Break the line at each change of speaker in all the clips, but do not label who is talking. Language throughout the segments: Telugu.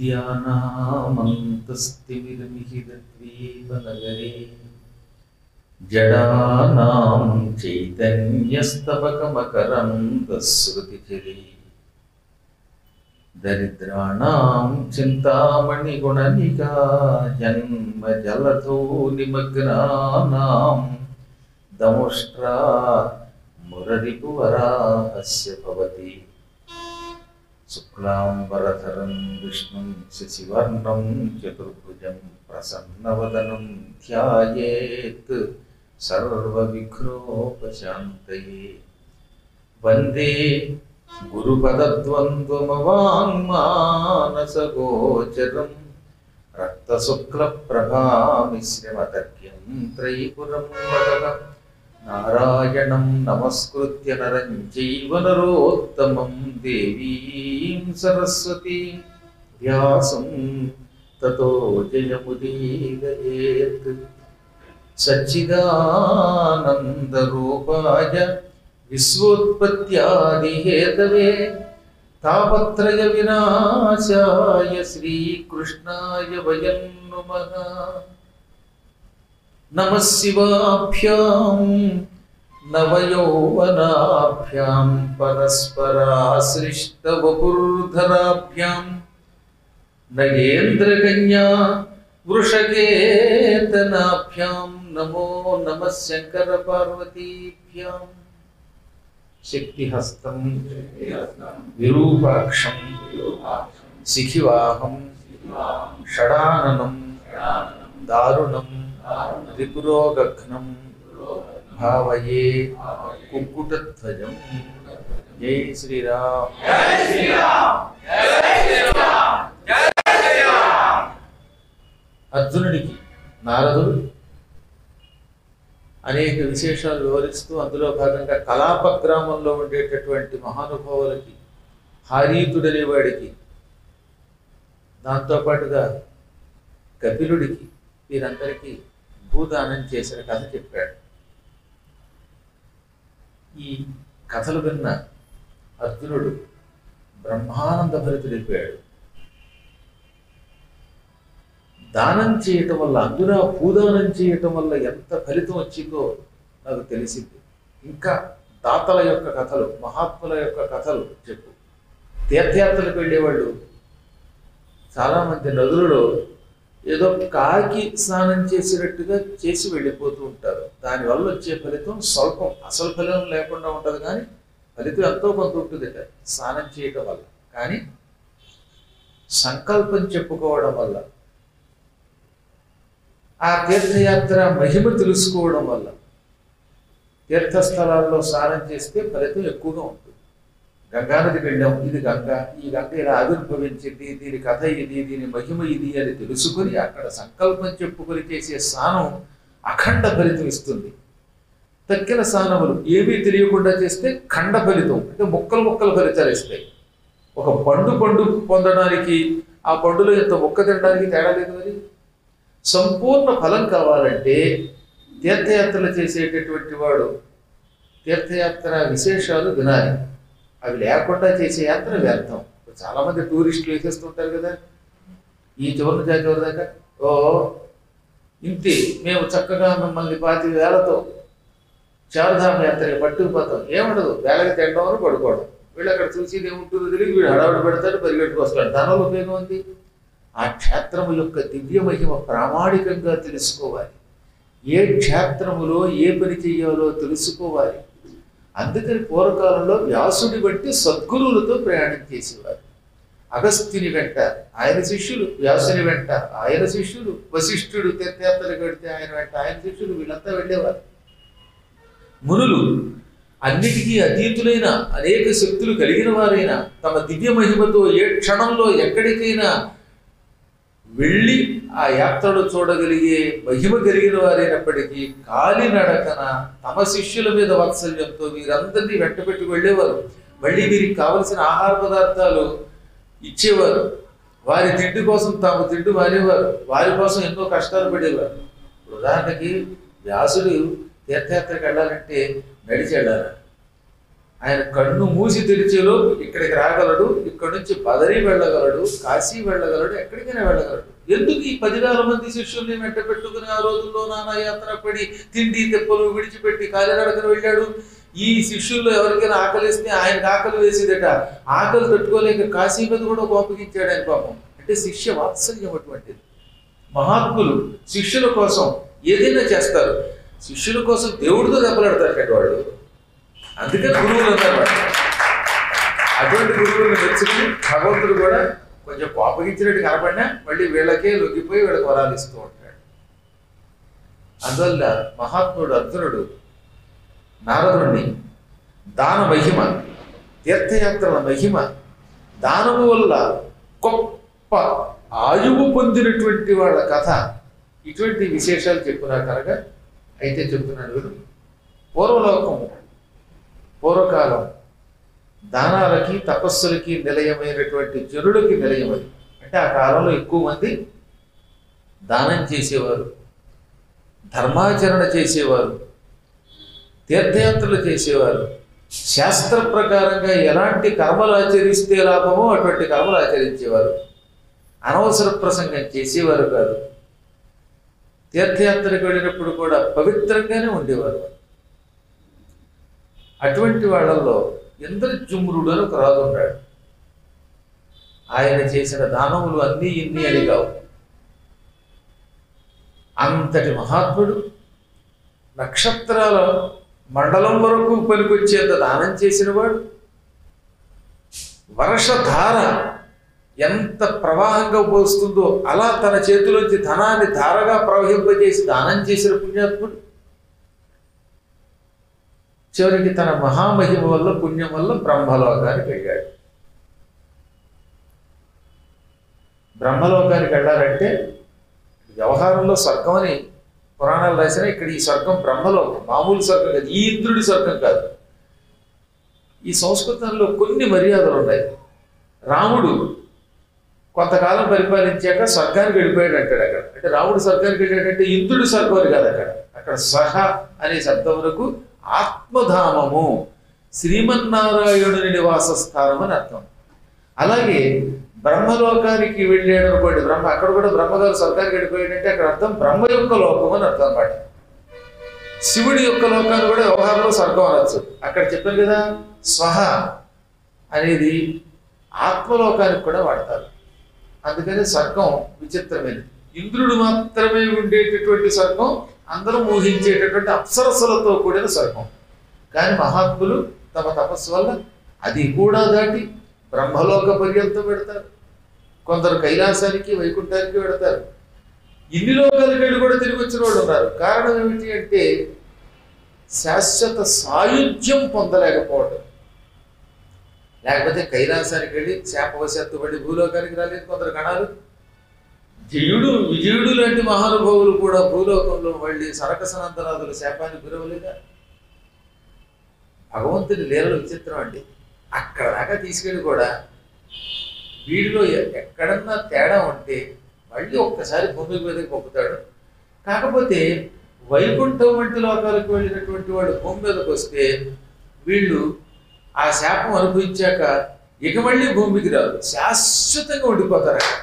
విద్యానామంతస్తిమిరమిహిరద్వీపనగరే జడానాం చైతన్యస్తవకమకరందశ్రుతిచరీ దరిద్రాణం చింతామణిగుణనికా జన్మ జలధో నిమగ్నానాం దముష్ట్రా మురరిపువరాహస్య భవతి శుక్లాంబరధరం విష్ణుం శశివర్ణం చతుర్భుజం ప్రసన్నవదనం ధ్యాయేత్ సర్వవిఘ్నోపశాంతయే వందే గురుపదద్వంద్వమవాङ्మానసగోచరం రక్తశుక్లప్రభామిశ్రమతర్క్యం త్రైపురం వదన నారాయణం నమస్కృత్య నరం చైవ నరోత్తమం దేవీం సరస్వతీం వ్యాసం తతో జయముదీరయేత్ సచ్చిదానందరూపాయ విశ్వోత్పత్యాదిహేతవే తాపత్రయ వినాశాయ శ్రీకృష్ణాయ వయం నుమః నమ శివాభ్యాం నవయౌవనాభ్యాం పరస్పరాశ్లిష్టవపుర్ధరాభ్యాం నగేంద్రకన్యా వృషకేతనాభ్యాం నమో నమ శంకర పార్వతీభ్యాం శక్తిహస్తం విరూపాక్షం శిఖివాహం షడాననం దారుణం రిపురోగఘ్నం భావయే కుక్కుటధ్వజం జై శ్రీరామ్ అర్జునుడికి నారదుడు అనేక విశేషాలు వివరిస్తూ అందులో భాగంగా కలాప గ్రామంలో ఉండేటటువంటి మహానుభావులకి హారీతుడనేవాడికి దాంతోపాటుగా కపిలుడికి వీరందరికీ భూదానం చేసిన కథ చెప్పాడు ఈ కథలు విన్న అర్జునుడు బ్రహ్మానంద భరితుడైపోయాడు దానం చేయటం వల్ల అందున భూదానం చేయటం వల్ల ఎంత ఫలితం వచ్చిందో నాకు తెలిసింది ఇంకా దాతల యొక్క కథలు మహాత్ముల యొక్క కథలు చెప్పు తీర్థయాత్రలకు వెళ్ళేవాళ్ళు చాలామంది నదులలో ఏదో కాకి స్నానం చేసినట్టుగా చేసి వెళ్ళిపోతూ ఉంటారు దానివల్ల వచ్చే ఫలితం స్వల్పం అసలు ఫలితం లేకుండా ఉంటుంది కానీ ఫలితం ఎంతో కొంత ఉంటుంది స్నానం చేయటం వల్ల కానీ సంకల్పం చెప్పుకోవడం వల్ల ఆ తీర్థయాత్ర మహిమ తెలుసుకోవడం వల్ల తీర్థస్థలాల్లో స్నానం చేస్తే ఫలితం ఎక్కువగా ఉంటుంది గంగానదికి వెళ్ళాం ఇది గంగ ఈ గంగ ఇలా ఆవిర్భవించింది దీని కథ ఇది దీని మహిమ ఇది అని తెలుసుకొని అక్కడ సంకల్పం చెప్పుకొని చేసే స్నానం అఖండ ఫలితం ఇస్తుంది తక్కిన స్నానములు ఏమీ తెలియకుండా చేస్తే ఖండ ఫలితం అంటే ముక్కలు ముక్కలు ఫలితాలు ఇస్తాయి ఒక పండు పండు పొందడానికి ఆ పండులో ఎంత ముక్క తినడానికి తేడా లేదు మరి సంపూర్ణ ఫలం కావాలంటే తీర్థయాత్రలు చేసేటటువంటి వాడు తీర్థయాత్ర విశేషాలు వినాలి అవి లేకుండా చేసే యాత్ర వ్యర్థం ఇప్పుడు చాలా మంది టూరిస్టులు వేసేస్తుంటారు కదా ఈ చివరి నుంచి ఆ చివరి దాకా ఓ ఇంతే మేము చక్కగా మిమ్మల్ని పాతి వేలతో చారుధామ యాత్రకి పట్టుకుపోతాం ఏముండదు వేలకి తినడం అని పడుకోవడం వీళ్ళు అక్కడ చూసి ఏముంటుందో తెలియదు వీడు హడావుడి పెడతాడు పరిగెట్టుకు వస్తాడు దానివల్ల ఉపయోగం ఉంది ఆ క్షేత్రము యొక్క దివ్య మహిమ ప్రామాణికంగా తెలుసుకోవాలి ఏ క్షేత్రములో ఏ పని చెయ్యాలో తెలుసుకోవాలి అందుకని పూర్వకాలంలో వ్యాసుడి బట్టి సద్గురువులతో ప్రయాణం చేసేవారు అగస్త్యుని వెంట ఆయన శిష్యులు వ్యాసుని వెంట ఆయన శిష్యులు వశిష్ఠుడు తీర్థయాత్రలు కడితే ఆయన వెంట ఆయన శిష్యులు వీళ్ళంతా వెళ్ళేవారు మునులు అన్నిటికీ అతీతులైన అనేక శక్తులు కలిగిన వారైన తమ దివ్య మహిమతో ఏ క్షణంలో ఎక్కడికైనా వెళ్ళి ఆ యాత్రను చూడగలిగే మహిమ కలిగిన వారైనప్పటికీ కాలినడకన తమ శిష్యుల మీద వాత్సల్యంతో వీరందరినీ వెంటబెట్టి వెళ్ళేవారు మళ్ళీ వీరికి కావలసిన ఆహార పదార్థాలు ఇచ్చేవారు వారి తిండి కోసం తాము తిండి మానేవారు వారి కోసం ఎన్నో కష్టాలు పడేవారు ఇప్పుడు ఉదాహరణకి వ్యాసుడు తీర్థయాత్రకు వెళ్ళాలంటే నడిచి వెళ్ళాలి ఆయన కన్ను మూసి తెరిచేలోపు ఇక్కడికి రాగలడు ఇక్కడి నుంచి బదరి వెళ్ళగలడు కాశీ వెళ్ళగలడు ఎక్కడికైనా వెళ్ళగలడు ఎందుకు ఈ పదివేల మంది శిష్యుల్ని వెంట పెట్టుకుని ఆ రోజుల్లో నానా యాత్ర పడి తిండి తెప్పలు విడిచిపెట్టి కాలినడకను వెళ్ళాడు ఈ శిష్యుల్లో ఎవరికైనా ఆకలిస్తే ఆయనకు ఆకలి వేసేదట ఆకలి తట్టుకోలేక కాశీ మీద కూడా కోపగించాడు ఆయన పాపం అంటే శిష్య వాత్సల్యం అటువంటిది మహాత్ములు శిష్యుల కోసం ఏదైనా చేస్తారు శిష్యుల కోసం దేవుడితో దెబ్బలాడతారు కదా వాళ్ళు అందుకని గురువులు అన్నారు వాళ్ళు. అటువంటి గురువులను మెచ్చుకుని భగవంతుడు కూడా కొంచెం కోపగించినట్టు కనపడినా మళ్ళీ వీళ్ళకే లొంగిపోయి వీళ్ళకి వరాలు ఇస్తూ ఉంటాడు అందువల్ల మహాత్ముడు అర్జునుడు నారదుణ్ణి దాన మహిమ తీర్థయాత్రల మహిమ దానము వల్ల గొప్ప ఆయువు పొందినటువంటి వాళ్ళ కథ ఇటువంటి విశేషాలు చెప్పునా కనుక అయితే చెప్తున్నాను విను పూర్వలోకం పూర్వకాలం దానాలకి తపస్సులకి నిలయమైనటువంటి జనులకి నిలయమది అంటే ఆ కాలంలో ఎక్కువ మంది దానం చేసేవారు ధర్మాచరణ చేసేవారు తీర్థయాత్రలు చేసేవారు శాస్త్ర ప్రకారంగా ఎలాంటి కర్మలు ఆచరిస్తే లాభమో అటువంటి కర్మలు ఆచరించేవారు అనవసర ప్రసంగం చేసేవారు కాదు తీర్థయాత్రకు వెళ్ళినప్పుడు కూడా పవిత్రంగానే ఉండేవారు అటువంటి వాళ్ళల్లో ఇంద్రజుమ్రుడు అని ఒక రాజు ఉన్నాడు ఆయన చేసిన దానములు అన్నీ ఇన్ని అని కావు అంతటి మహాత్ముడు నక్షత్రాల మండలం వరకు పనికొచ్చేంత దానం చేసినవాడు వర్షధార ఎంత ప్రవాహంగా పోస్తుందో అలా తన చేతిలోంచి ధనాన్ని ధారగా ప్రవహింపజేసి దానం చేసిన పుణ్యాత్ముడు చివరికి తన మహామహిమ వల్ల పుణ్యం వల్ల బ్రహ్మలోకానికి వెళ్ళాడు బ్రహ్మలోకానికి వెళ్ళాలంటే వ్యవహారంలో స్వర్గం అని పురాణాలు రాసిన ఇక్కడ ఈ స్వర్గం బ్రహ్మలోకం మామూలు స్వర్గం కాదు ఈ ఇంద్రుడి స్వర్గం కాదు ఈ సంస్కృతంలో కొన్ని మర్యాదలు ఉన్నాయి రాముడు కొంతకాలం పరిపాలించాక స్వర్గానికి వెళ్ళిపోయాడు అంటాడు అక్కడ అంటే రాముడు స్వర్గానికి వెళ్ళాడంటే ఇంద్రుడి స్వర్గం అని కాదు అక్కడ అక్కడ స్వహ అనే శబ్దములకు ఆత్మధామము శ్రీమన్నారాయణుని నివాస స్థానం అని అర్థం అలాగే బ్రహ్మలోకానికి వెళ్ళాడు అనుకోండి బ్రహ్మ అక్కడ కూడా బ్రహ్మగారు స్వర్గానికి వెళ్ళిపోయాడంటే అక్కడ అర్థం బ్రహ్మ యొక్క లోకం అని అర్థం అన్నమాట శివుడి యొక్క లోకాన్ని కూడా వ్యవహారంలో స్వర్గం అనొచ్చు అక్కడ చెప్పాను కదా స్వహ అనేది ఆత్మలోకానికి కూడా వాడతారు అందుకని స్వర్గం విచిత్రమైనది ఇంద్రుడు మాత్రమే ఉండేటటువంటి స్వర్గం అందరూ ఊహించేటటువంటి అప్సరస్సులతో కూడిన స్వర్గం కానీ మహాత్ములు తమ తపస్సు వల్ల అది కూడా దాటి బ్రహ్మలోక పర్యంతం పెడతారు కొందరు కైలాసానికి వైకుంఠానికి పెడతారు ఇన్ని లోకాలకు వెళ్ళి కూడా తిరిగి వచ్చిన వాళ్ళు ఉన్నారు కారణం ఏమిటి అంటే శాశ్వత సాయుధ్యం పొందలేకపోవడం లేకపోతే కైలాసానికి వెళ్ళి శాపవశాత్తు పడి భూలోకానికి రాలేదు కొందరు గణాలు జయుడు విజయుడు లాంటి మహానుభావులు కూడా భూలోకంలో మళ్ళీ సనకసనందనాథుల శాపానికి గురవలేదా భగవంతుని లీలలు విచిత్రం అండి అక్కడ దాకా తీసుకెళ్ళి కూడా వీడిలో ఎ- ఎక్కడన్నా తేడా ఉంటే మళ్ళీ ఒక్కసారి భూమి మీదకి పంపుతాడు కాకపోతే వైకుంఠం వంటి లోకాలకు వెళ్ళినటువంటి వాడు భూమి మీదకి వస్తే వీళ్ళు ఆ శాపం అనుభవించాక ఇక మళ్ళీ భూమికి రాదు శాశ్వతంగా ఉండిపోతారు అక్కడ.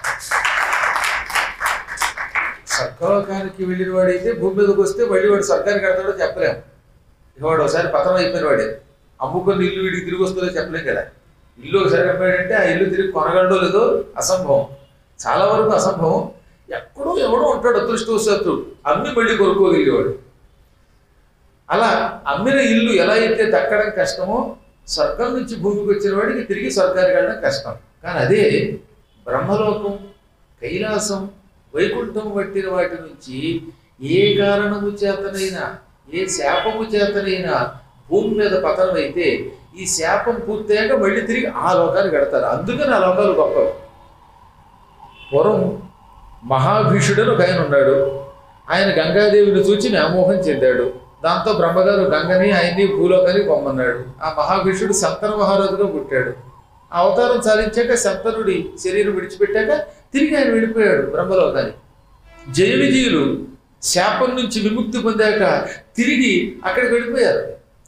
స్వర్గలోకానికి వెళ్ళిన వాడైతే భూమి మీదకి వస్తే మళ్ళీ వాడు స్వర్గానికి కడతాడో చెప్పలేము ఇక వాడు ఒకసారి పతనం అయిపోయిన వాడే అమ్ముకున్న ఇల్లు వీడికి తిరిగి వస్తుందో చెప్పలేం కదా ఇల్లు ఒకసారి అమ్మాడంటే ఆ ఇల్లు తిరిగి కొనగలడో లేదో అసంభవం చాలా వరకు అసంభవం ఎక్కడో ఎవడో ఉంటాడు అదృష్టవశాత్తు అమ్మి మళ్ళీ కొనుక్కోగలిగేవాడు అలా అమ్మిన ఇల్లు ఎలా అయితే దక్కడం కష్టమో స్వర్గం నుంచి భూమికి వచ్చిన వాడికి తిరిగి స్వర్గానికి వెళ్ళడం కష్టం కానీ అదే బ్రహ్మలోకం కైలాసం వైకుంఠం పట్టిన వాటి నుంచి ఏ కారణము చేతనైనా ఏ శాపము చేతనైనా భూమి మీద పతనం అయితే ఈ శాపం పూర్తయ్యాక మళ్ళీ తిరిగి ఆ లోకానికి కడతారు అందుకని ఆ లోకాలు గొప్పవి పూర్వం మహాభీషుడని ఒక ఆయన ఉన్నాడు ఆయన గంగాదేవిని చూచి వ్యామోహం చెందాడు దాంతో బ్రహ్మగారు గంగని ఆయన్ని భూలోకానికి పొమ్మన్నాడు ఆ మహాభీషుడు శంతన మహారాజుగా పుట్టాడు ఆ అవతారం సాధించాక శంతనుడి శరీరం విడిచిపెట్టాక తిరిగి ఆయన వెళ్ళిపోయాడు బ్రహ్మలోకానికి జయ విజయులు శాపం నుంచి విముక్తి పొందాక తిరిగి అక్కడికి వెళ్ళిపోయారు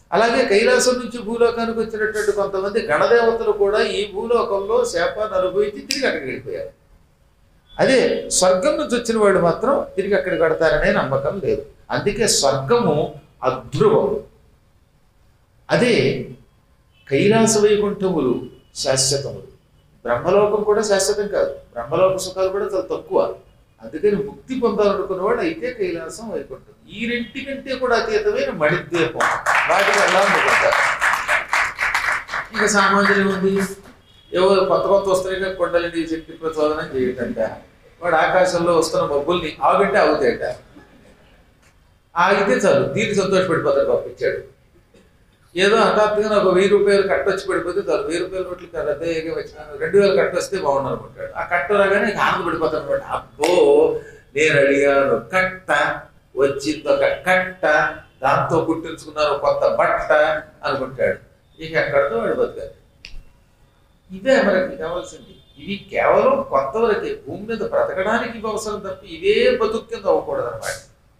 అలాగే కైలాసం నుంచి భూలోకానికి వచ్చినటువంటి కొంతమంది గణదేవతలు కూడా ఈ భూలోకంలో శాపాన్ని అనుభవించి తిరిగి అక్కడికి వెళ్ళిపోయారు అదే స్వర్గం నుంచి వచ్చిన వాడు మాత్రం తిరిగి అక్కడికి కడతారనే నమ్మకం లేదు అందుకే స్వర్గము అధ్రువం అదే కైలాస వైకుంఠములు శాశ్వతములు బ్రహ్మలోకం కూడా శాశ్వతం కాదు బ్రహ్మలోక సుఖాలు కూడా చాలా తక్కువ అందుకని ముక్తి పొందాలనుకున్నవాడు అయితే కైలాసం వైకుంఠం ఈ రెంటికంటే కూడా అతీతమైన మణిద్వీపం వాటికి వెళ్ళాలనుకుంటారు ఇక సామాన్యం ఉంది ఏవో కొత్త కొత్త వస్తున్నాయి కొండలని శక్తి ప్రచోదనం చేయటంట వాడు ఆకాశంలో వస్తున్న మబ్బుల్ని ఆగంటే ఆగుతాయట ఆగితే చాలు దీన్ని సంతోషపడిపోతాడు పంపించాడు ఏదో హఠాత్తుగా నాకు ఒక వెయ్యి రూపాయలు కట్ట వచ్చి పడిపోతే చాలు వెయ్యి రూపాయల నోట్లు రద్దయ్యగా వచ్చినాను రెండు వేలు కట్ట వస్తే బాగుండు అనుకుంటాడు ఆ కట్ట రాగానే ఇంకా ఆనందపడిపోతాను అనమాట అబ్బో నేను అడిగాను కట్ట వచ్చింది ఒక కట్ట దాంతో కుట్టించుకున్నారు కొత్త బట్ట అనుకుంటాడు ఇక ఎక్కడితో వాడు బతకాలి ఇదే మనకి కావాల్సింది ఇవి కేవలం కొంతవరకే భూమి మీద బ్రతకడానికి ఇవి అవసరం తప్ప ఇవే బతుకు కింద అవ్వకూడదు అనమాట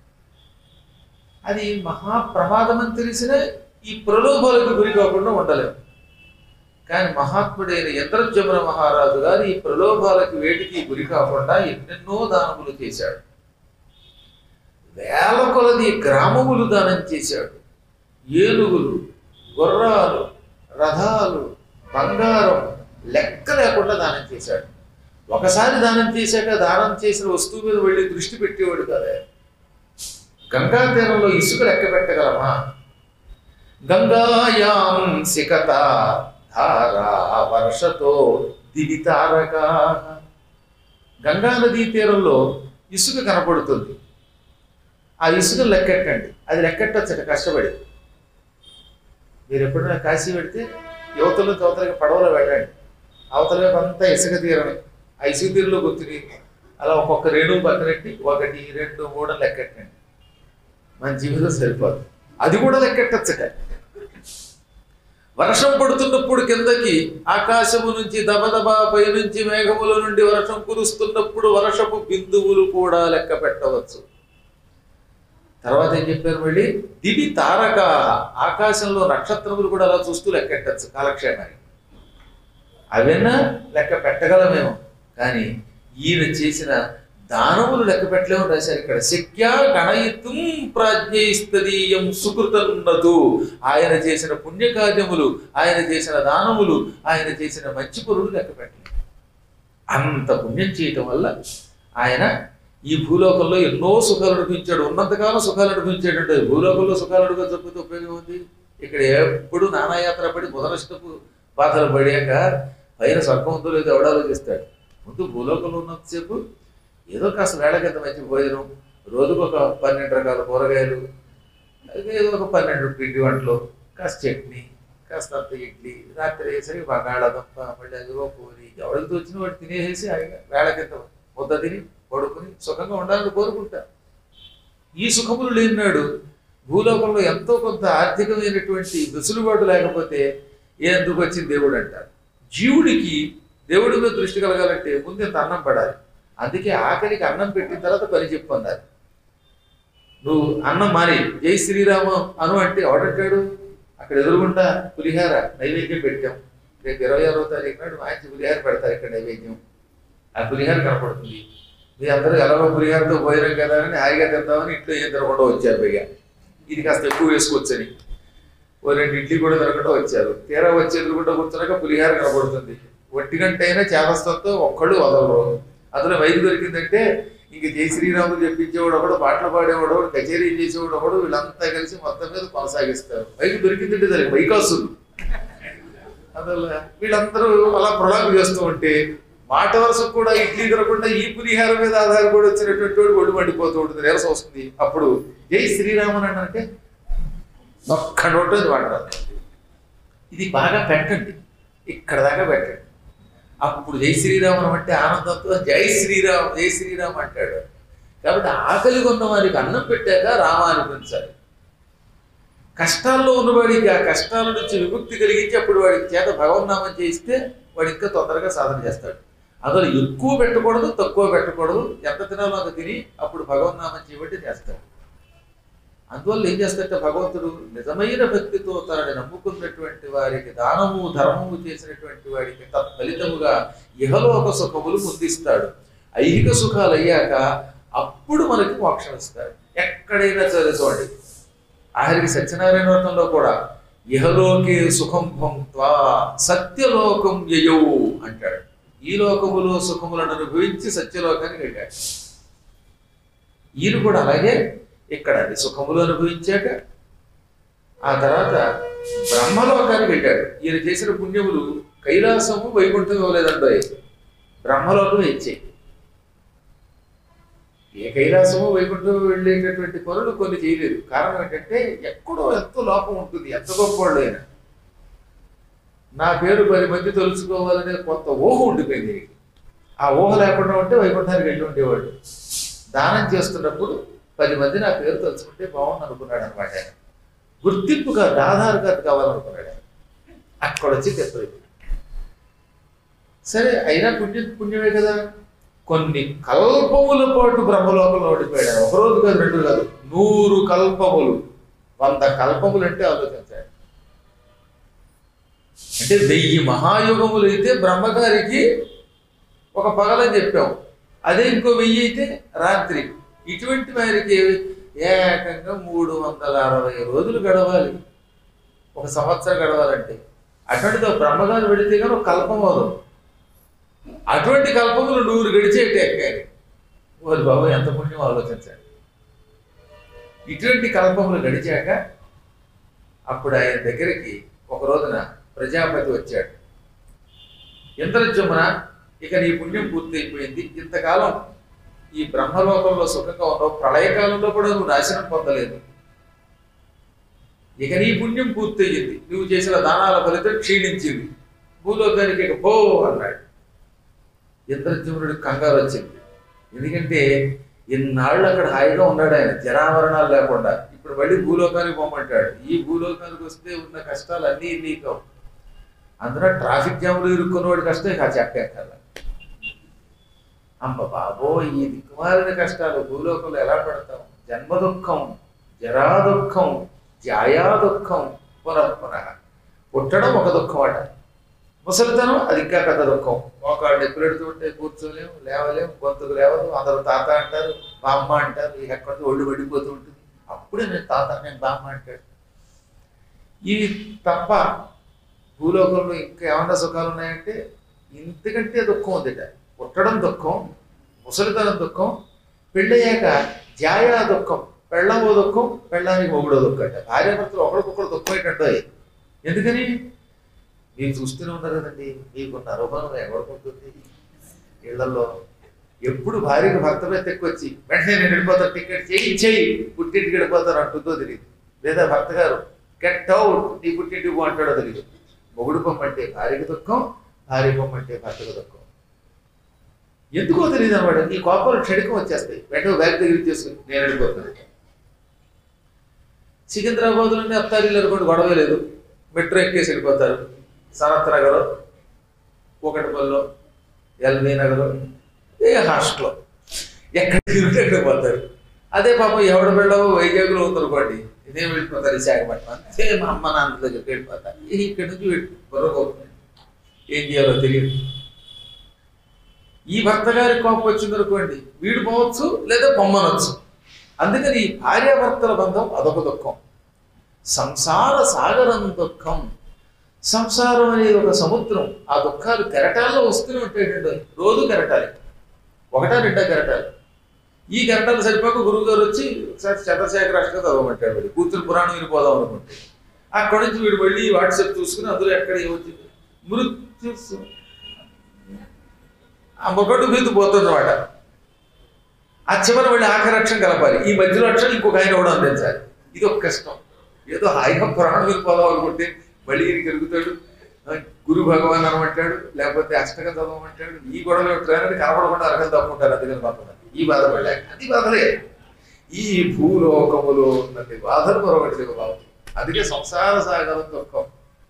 అది మహా ప్రమాదం అని తెలిసిన ఈ ప్రలోభాలకు గురి కాకుండా ఉండలేము కానీ మహాత్ముడైన ఇంద్రజమున మహారాజు గారు ఈ ప్రలోభాలకు వేటికి గురి కాకుండా ఎన్నెన్నో దానములు చేశాడు వేల కొలది గ్రామములు దానం చేశాడు ఏనుగులు గుర్రాలు రథాలు బంగారం లెక్క లేకుండా దానం చేశాడు ఒకసారి దానం చేశాక దానం చేసిన వస్తువు మీద వెళ్ళి దృష్టి పెట్టేవాడు కదా గంగా తీరంలో ఇసుక లెక్క పెట్టగలమా గంగాయాం సికత ధారా వర్షతో దివితారక గంగా నదీ తీరంలో ఇసుక కనపడుతుంది ఆ ఇసుక లెక్కెట్టండి అది లెక్కెట్టచ్చట కష్టపడి మీరు ఎప్పుడైనా కాశీ పెడితే యువతలు తోతలకి పడవలో వెళ్ళండి అవతల వైపు అంతా ఇసుక తీరమే ఆ ఇసుక తీరులో గుర్తుని అలా ఒక్కొక్క రేణువు పక్కనెట్టి ఒకటి రెండు మూడు లెక్కెట్టండి మన జీవితం సరిపోదు అది కూడా లెక్కెట్టచ్చట వర్షం పడుతున్నప్పుడు కిందకి ఆకాశము నుంచి దబదబా పైనుంచి మేఘముల నుండి వర్షం కురుస్తున్నప్పుడు వర్షపు బిందువులు కూడా లెక్క పెట్టవచ్చు తర్వాత ఏం చెప్పారు మళ్ళీ దివి తారక ఆకాశంలో నక్షత్రములు కూడా అలా చూస్తూ లెక్కెట్టచ్చు కాలక్షేమానికి అవైనా లెక్క పెట్టగలమేమో కానీ ఈయన చేసిన దానములు లెక్క పెట్టలేము రాశారు ఇక్కడ శక్యా గణయితం ప్రాజ్ఞయిస్తదీయం సుకృతన్నదు ఆయన చేసిన పుణ్యకార్యములు ఆయన చేసిన దానములు ఆయన చేసిన మంచి పనులు లెక్క పెట్టలేదు అంత పుణ్యం చేయటం వల్ల ఆయన ఈ భూలోకంలో ఎన్నో సుఖాలు అనిపించాడు ఉన్నంతకాలం సుఖాలు అనిపించాడు భూలోకంలో సుఖాలు అడుగు తప్పితే ఉపయోగం ఉంది ఇక్కడ ఎప్పుడు నానాయాత్ర పడి మొదలష్టపు బాధలు పడాక పైన స్వర్గం ఉందో లేదో ఎవడు ఆలోచిస్తాడు ముందు భూలోకంలో ఉన్నంతసేపు ఏదో కాస్త వేళకింత మంచి భోజనం రోజుకు ఒక పన్నెండు రకాల కూరగాయలు అలాగే ఏదో ఒక పన్నెండు పిండి వంటలు కాస్త చట్నీ కాస్త అంత ఇడ్లీ రాత్రి వేసరికి బంగాళాదుంప మళ్ళీ అదిగో పూరి ఎవరికి తోచిన వాడు తినేసేసి హాయిగా వేళకింత ముద్ద తిని పడుకుని సుఖంగా ఉండాలని కోరుకుంటా ఈ సుఖములు లేనినాడు భూలోకంలో ఎంతో కొంత ఆర్థికమైనటువంటి వెసులుబాటు లేకపోతే ఎందుకు వచ్చింది దేవుడు అంటారు జీవుడికి దేవుడి మీద దృష్టి కలగాలంటే ముందు ఇంత అన్నం పడాలి అందుకే ఆకలికి అన్నం పెట్టిన తర్వాత పని చెప్పు అన్నారు నువ్వు అన్నం మారి జై శ్రీరామ అను అంటే ఎవడంటాడు అక్కడ ఎదురుగుండా పులిహార నైవేద్యం పెట్టాం రేపు ఇరవై ఆరో తారీఖు నాడు మంచి పులిహార పెడతారు ఇక్కడ నైవేద్యం ఆ పులిహార కనపడుతుంది మీ అందరూ ఎలాగో పులిహారతో పోయినాం కదా అని హాయిగా తిందామని ఇంట్లో ఏం తినకుండా వచ్చారు పైగా ఇది కాస్త ఎక్కువ వేసుకోవచ్చని ఓ రెండు ఇడ్లీ కూడా తినకుండా వచ్చారు తీరా వచ్చి ఎదురుకుంటూ కూర్చున్నాక పులిహార కనపడుతుంది ఒంటి గంట అయినా చేపస్తంతో ఒక్కళ్ళు వదలరు అందులో వైద్య దొరికిందంటే ఇంక జై శ్రీరాములు చెప్పించేవాడు ఒకడు పాటలు పాడేవాడు ఒకడు కచేరీ చేసేవాడు ఒకడు వీళ్ళంతా కలిసి మొత్తం మీద కొనసాగిస్తారు వైద్య దొరికిందంటే దానికి వైకాసులు అందువల్ల వీళ్ళందరూ అలా ప్రొలాంగ్ చేస్తూ ఉంటే మాట వరుసకు కూడా ఇడ్లీ తినకుండా ఈ పులిహార మీద ఆధారపడి వచ్చినటువంటి వాడు ఒళ్ళు మండిపోతూ ఉంటుంది నీరసం వస్తుంది అప్పుడు జై శ్రీరామన్ అని అంటే ఒక్క నోట్లో వాడరాదు ఇది బాగా పెట్టండి ఇక్కడ దాకా పెట్టండి అప్పుడు జై శ్రీరామన్ అంటే ఆనందంతో జై శ్రీరామ్ జై శ్రీరామ్ అంటాడు కాబట్టి ఆకలి ఉన్న వారికి అన్నం పెట్టాక రామ అనిపించాలి కష్టాల్లో ఉన్నవాడికి ఆ కష్టాల నుంచి విముక్తి కలిగించి అప్పుడు వాడికి చేత భగవన్నామం చేయిస్తే వాడు ఇంకా తొందరగా సాధన చేస్తాడు అందులో ఎక్కువ పెట్టకూడదు తక్కువ పెట్టకూడదు ఎంత తినాలో అంత తిని అప్పుడు భగవన్నామం చేయబట్టి చేస్తాడు అందువల్ల ఏం చేస్తాడంటే భగవంతుడు నిజమైన భక్తితో తనని నమ్ముకున్నటువంటి వారికి దానము ధర్మము చేసినటువంటి వాడికి తత్ఫలితముగా ఇహలోక సుఖములు ముందిస్తాడు ఐహిక సుఖాలు అయ్యాక అప్పుడు మనకి మోక్షం ఇస్తాడు ఎక్కడైనా సరే చూడండి ఆఖరికి సత్యనారాయణ వ్రతంలో కూడా ఇహలోకే సుఖం భంక్వా సత్యలోకం యయౌ అంటాడు ఈ లోకములో సుఖములను అనుభవించి సత్యలోకానికి వెళ్ళాడు ఈయన కూడా అలాగే ఇక్కడ అన్ని సుఖములు అనుభవించాక ఆ తర్వాత బ్రహ్మలోకానికి వెళ్ళాడు ఈయన చేసిన పుణ్యములు కైలాసము వైకుంఠం ఇవ్వలేదండో బ్రహ్మలోకం ఇచ్చాయి ఏ కైలాసము వైకుంఠం వెళ్ళేటటువంటి పనులు కొన్ని చేయలేదు కారణం ఏంటంటే ఎక్కడో ఎంతో లోపం ఉంటుంది ఎంత గొప్పవాళ్ళు అయినా నా పేరు పది మంది తెలుసుకోవాలనే కొంత ఊహ ఉండిపోయింది ఈయనకి. ఆ ఊహ లేకుండా ఉంటే వైకుంఠానికి వెళ్ళి ఉండేవాడు దానం చేస్తున్నప్పుడు పది మంది నా పేరు తలుచుకుంటే బాగుంది అనుకున్నాడు అనమాట ఆయన గుర్తింపు కాదు ఆధార్ కార్డు కావాలనుకున్నాడు ఆయన అక్కడ వచ్చి తెప్పలేదు సరే అయినా పుణ్యం పుణ్యమే కదా కొన్ని కల్పముల పాటు బ్రహ్మలోకంలో ఓడిపోయాడు ఆయన. ఒక రోజు కాదు రెండు కాదు నూరు కల్పములు వంద కల్పములు అంటే ఆలోచించాడు అంటే వెయ్యి మహాయుగములు అయితే బ్రహ్మగారికి ఒక పగలని చెప్పాం అదే ఇంకో వెయ్యి అయితే రాత్రి ఇటువంటి వారికి ఏకంగా మూడు వందల అరవై రోజులు గడవాలి ఒక సంవత్సరం గడవాలంటే అటువంటిది ఒక బ్రహ్మగారు పెడితే కానీ ఒక కల్పం అవదు అటువంటి కల్పములు నూరు గడిచేటే ఎక్కాలి ఓరి బాబు ఎంత పుణ్యం ఆలోచించాలి ఇటువంటి కల్పములు గడిచాక అప్పుడు ఆయన దగ్గరికి ఒక రోజున ప్రజాపతి వచ్చాడు ఇంద్రజమున ఇక నీ పుణ్యం పూర్తయిపోయింది ఇంతకాలం ఈ బ్రహ్మలోకంలో సుఖంగా ఉన్నావు ప్రళయకాలంలో కూడా నువ్వు నాశనం పొందలేదు ఇక నీ పుణ్యం పూర్తయింది నువ్వు చేసిన దానాల ఫలితం క్షీణించింది భూలోకానికి ఇక పో అన్నాడు ఇంద్రజమునుడి కంగారు వచ్చింది ఎందుకంటే ఇన్నాళ్ళు అక్కడ హాయిగా ఉన్నాడు ఆయన జరామరణాలు లేకుండా ఇప్పుడు మళ్ళీ భూలోకానికి పోమంటాడు ఈ భూలోకానికి వస్తే ఉన్న కష్టాలు అన్నీ ఇన్ని కావు అందులో ట్రాఫిక్ జామ్లో ఇరుక్కున్నవాడి కష్టం ఇక చెప్పేక్కర్లా అమ్మ బాబో ఈ దిక్కుమాలిన కష్టాలు భూలోకంలో ఎలా పడతాం జన్మ దుఃఖం జరా దుఃఖం జాయా దుఃఖం పునఃపునః పుట్టడం ఒక దుఃఖం అట ముసలితనం అది ఇంకా పెద్ద దుఃఖం మోకాళ్ళు ఎప్పుడెడుతుంటే కూర్చోలేము లేవలేము గొంతుకు లేవదు అందరూ తాత అంటారు బామ్మ అంటారు ఇక ఎక్కడ ఒళ్ళు పడిపోతూ ఉంటుంది అప్పుడే నేను తాత నేను బామ్మ అంటాడు ఇవి తప్ప భూలోకంలో ఇంకా ఏమన్నా సుఖాలు ఉన్నాయంటే ఇంతకంటే దుఃఖం ఉందిట పుట్టడం దుఃఖం ముసలితనం దుఃఖం పెళ్ళయ్యాక జాయా దుఃఖం పెళ్ళమో దుఃఖం పెళ్ళానికి మొగుడో దుఃఖం అంట భార్యాభర్తలు ఒకరికొకరు దుఃఖం ఏంటంటే ఎందుకని మీరు చూస్తూనే ఉన్నారు కదండి మీకున్న అనుభవం ఎవరికుంటుంది ఇళ్లలో ఎప్పుడు భార్యకు భర్త మీద తెక్కొచ్చి వెంటనే నేను వెళ్ళిపోతాను టికెట్ చేయి చేయి పుట్టింటికి వెళ్ళిపోతాను అంటుందో తెలియదు లేదా భర్త గారు గెట్ అవుట్ నీ పుట్టింటికి పో అంటాడో తెలియదు మొగుడు పొమ్మంటే భార్యకు దుఃఖం భార్య పొమ్మంటే భర్తకు దుఃఖం ఎందుకో తెలియదు అనమాట ఈ కోపాలు క్షణికం వచ్చేస్తాయి వెంటనే బ్యాగ్ దగ్గర చేసుకుని నేను వెళ్ళిపోతాను సికింద్రాబాద్లోనే అత్తారిల్లు అనుకోండి గొడవ లేదు మెట్రో ఎక్కేసి వెళ్ళిపోతారు సనత్ నగర్ ఒకటిపల్లిలో ఎల్బీ నగర్ ఏ హాస్టల్లో ఎక్కడ తిరిగితే అక్కడ పోతారు అదే పాపం ఎవడ వెళ్ళవో వైజాగ్లో ఉందనుకోండి ఇదే వెళ్ళిపోతారు విశాఖపట్నం అంతే మా అమ్మ నాన్న దగ్గరికి వెళ్ళిపోతారు ఇక్కడి నుంచి బరువుపోతుంది ఏం చేయాలో తెలియదు ఈ భర్త గారి కోపం వచ్చిందనుకోండి వీడు పోవచ్చు లేదా పొమ్మనొచ్చు అందుకని ఈ భార్యాభర్తల బంధం అదొక దుఃఖం సంసార సాగరం దుఃఖం సంసారం అనేది ఒక సముద్రం ఆ దుఃఖాలు కెరటాల్లో వస్తూనే ఉంటాయండి రోజు కెరటాలి ఒకటా రెండా కెరటాలు ఈ కెరటాలు సరిపోక గురువు గారు వచ్చి ఒకసారి చంద్రశేఖర అష్టం చదవమంటాడు వీడు కూతురు పురాణం వినిపోదాం అనుకుంటే అక్కడి నుంచి వీడు వెళ్ళి వాట్సాప్ చూసుకుని అందులో ఎక్కడ ఏమొచ్చింది మృత్యు సు- ఆ మొగడు మీద పోతుందన్నమాట ఆ చివరి వెళ్ళి ఆఖరి అక్షరం కలపాలి ఈ మధ్యలో అక్షరం ఇంకొక ఆయన కూడా అందించాలి ఇది ఒక కష్టం ఏదో హాయిగా పురాణం వెళ్ళిపోదాం అనుకుంటే మళ్ళీ ఈయన కలుగుతాడు ఆ, గురు భగవాన్ అనమంటాడు లేకపోతే అష్టకం చదవమంటాడు ఈ గొడవలు ట్రైనర్ కనపడకుండా అరగం తప్పుకుంటారు అందుకని కొంతమంది ఈ బాధపడలేక అది బాధలే ఈ భూలోకములో ఉన్నది బాధలు మరొకటి లేవు బాబు అందుకే సంసార సాగరం దుఃఖం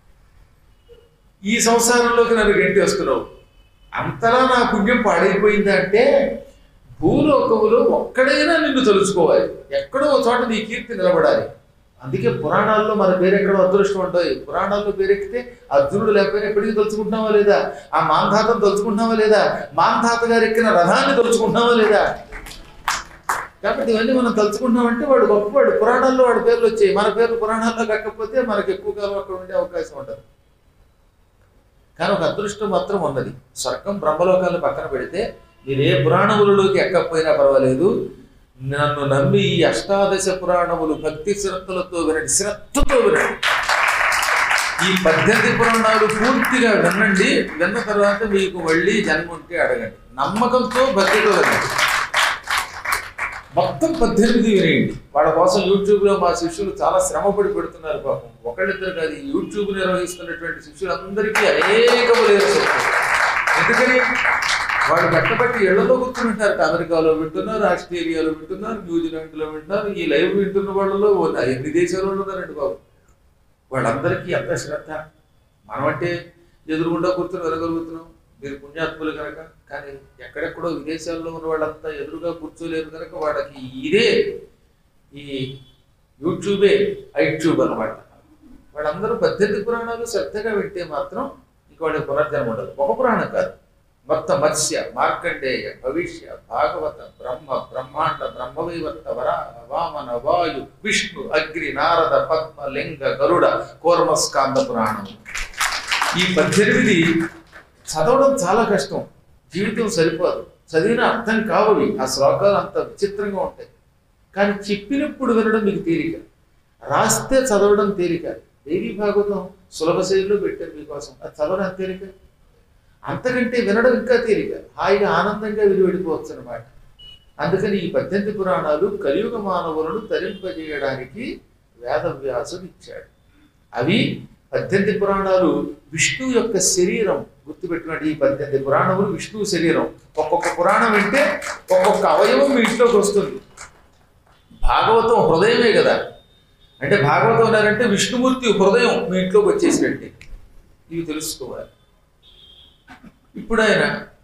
ఈ సంసారంలోకి నన్ను గెంటి వస్తున్నావు అంతలా నా పుణ్యం పాడైపోయిందంటే భూలోకములో ఒక్కడైనా నిన్ను తలుచుకోవాలి ఎక్కడో ఒక చోట నీ కీర్తి నిలబడాలి అందుకే పురాణాల్లో మన పేరు ఎక్కడో అదృష్టం ఉంటాయి పురాణాల్లో పేరెక్కితే అర్జునుడు లేకపోయినా ఎప్పటికీ తలుచుకుంటున్నావా లేదా ఆ మాంధాతను తలుచుకుంటున్నావా లేదా మాంధాత గారు ఎక్కిన రథాన్ని తలుచుకుంటున్నావా లేదా కాబట్టి ఇవన్నీ మనం తలుచుకుంటున్నామంటే వాడు గొప్పవాడు పురాణాల్లో వాడి పేర్లు వచ్చాయి మన పేర్లు పురాణాల్లో కాకపోతే మనకు ఎక్కువ కాలం అక్కడ ఉండే అవకాశం ఉండదు కానీ ఒక అదృష్టం మాత్రం ఉన్నది స్వర్గం బ్రహ్మలోకాలు పక్కన పెడితే మీరు ఏ పురాణములలోకి ఎక్కకపోయినా పర్వాలేదు నన్ను నమ్మి ఈ అష్టాదశ పురాణములు భక్తి శ్రద్ధలతో వినండి శ్రద్ధతో వినండి ఈ పద్దెనిమిది పురాణాలు పూర్తిగా వినండి విన్న తర్వాత మీకు మళ్ళీ జన్మ ఉంటే అడగండి నమ్మకంతో భక్తితో వినండి మొత్తం పద్దెనిమిది వినేయండి వాళ్ళ కోసం యూట్యూబ్లో మా శిష్యులు చాలా శ్రమపడి పెడుతున్నారు పాపం ఒకళ్ళిద్దరు కాదు ఈ యూట్యూబ్ నిర్వహిస్తున్నటువంటి శిష్యులందరికీ అనేకములు ఎందుకని వాళ్ళు కట్టబట్టి ఇళ్లలో కూర్చుంటారు అమెరికాలో వింటున్నారు ఆస్ట్రేలియాలో వింటున్నారు న్యూజిలాండ్లో వింటున్నారు ఈ లైవ్ వింటున్న వాళ్ళలో ఉన్న ఎన్ని దేశాల్లో ఉన్నారండి బాబు వాళ్ళందరికీ ఎంత శ్రద్ధ మనం అంటే ఎదురుగుండా కూర్చొని వినగలుగుతున్నాం మీరు పుణ్యాత్ములు కనుక కానీ ఎక్కడెక్కడో విదేశాల్లో ఉన్న వాళ్ళంతా ఎదురుగా కూర్చోలేరు కనుక వాళ్ళకి ఇదే ఈ యూట్యూబే ఐట్యూబ్ అనమాట వాళ్ళందరూ పద్దెనిమిది పురాణాలు శ్రద్ధగా వింటే మాత్రం ఇంక వాళ్ళకి పునర్జన్మ ఉండదు ఒక పురాణం కాదు మొత్తం మత్స్య మార్కండేయ భవిష్య భాగవత బ్రహ్మ బ్రహ్మాండ బ్రహ్మవైవర్త వరాహ వామన వాయు విష్ణు అగ్ని నారద పద్మ లింగ గరుడ కూర్మస్కాంద పురాణం ఈ పద్దెనిమిది చదవడం చాలా కష్టం జీవితం సరిపోదు చదివిన అర్థం కావవి ఆ శ్లోకాలు అంత విచిత్రంగా ఉంటాయి కానీ చెప్పినప్పుడు వినడం మీకు తేలిక రాస్తే చదవడం తేలిక దేవి భాగవతం సులభ శైలిలో పెట్టారు మీకోసం అది చదవడం తేలిక అంతకంటే వినడం ఇంకా తేలిక హాయిగా ఆనందంగా విని వెళ్ళిపోవచ్చు అనమాట అందుకని ఈ పద్దెనిమిది పురాణాలు కలియుగ మానవులను తరింపజేయడానికి వేదవ్యాసుడు ఇచ్చాడు అవి పద్దెనిమిది పురాణాలు విష్ణువు యొక్క శరీరం గుర్తుపెట్టుకోండి ఈ పద్దెనిమిది పురాణములు విష్ణువు శరీరం ఒక్కొక్క పురాణం వింటే ఒక్కొక్క అవయవం మీ ఇంట్లోకి వస్తుంది భాగవతం హృదయమే కదా అంటే భాగవతం ఉన్నారంటే విష్ణుమూర్తి హృదయం మీ ఇంట్లోకి వచ్చేసినట్టే ఇవి తెలుసుకోవాలి ఇప్పుడు ఆయన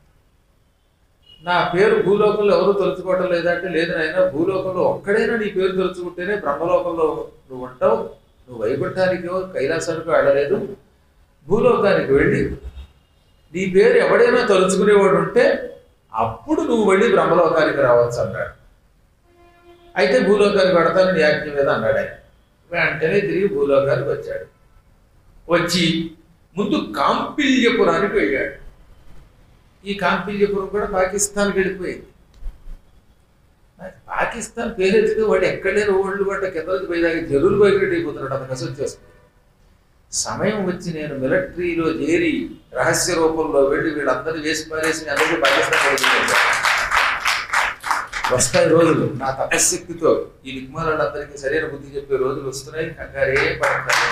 నా పేరు భూలోకంలో ఎవరు తలుచుకోవటం లేదంటే లేదు నాయన భూలోకంలో ఒక్కడైనా నీ పేరు తలుచుకుంటేనే బ్రహ్మలోకంలో నువ్వు ఉంటావు నువ్వు వైకుంఠానికో కైలాసానికో వెళ్ళలేదు భూలోకానికి వెళ్ళి నీ పేరు ఎవడైనా తలుచుకునేవాడు ఉంటే అప్పుడు నువ్వు మళ్ళీ బ్రహ్మలోకానికి రావచ్చు అన్నాడు అయితే భూలోకానికి పెడతాను నీ ఆజ్ఞ మీద అన్నాడు ఆయన వెంటనే తిరిగి భూలోకానికి వచ్చాడు వచ్చి ముందు కాంపిల్యపురానికి వెళ్ళాడు ఈ కాంపిల్యపురం కూడా పాకిస్తాన్కి వెళ్ళిపోయింది మరి పాకిస్తాన్ పేరెత్తితే వాడు ఎక్కడ లేని ఓళ్ళు వాడు కింద నుంచి పోయేదాకా జరువులు బయట అయిపోతున్నాడు అంత కసి వచ్చేస్తుంది సమయం వచ్చి నేను మిలిటరీలో చేరి రహస్య రూపంలో వెళ్ళి వీళ్ళందరినీ వేసి పారేసి మీ అందరికీ పాకిస్తాన్ వెళ్ళిపోయాను. వస్తాయి రోజులు నా తపశక్తితో ఈ దిగ్మాలందరికీ సరైన బుద్ధి చెప్పే రోజులు వస్తున్నాయి కంగారే పడతారు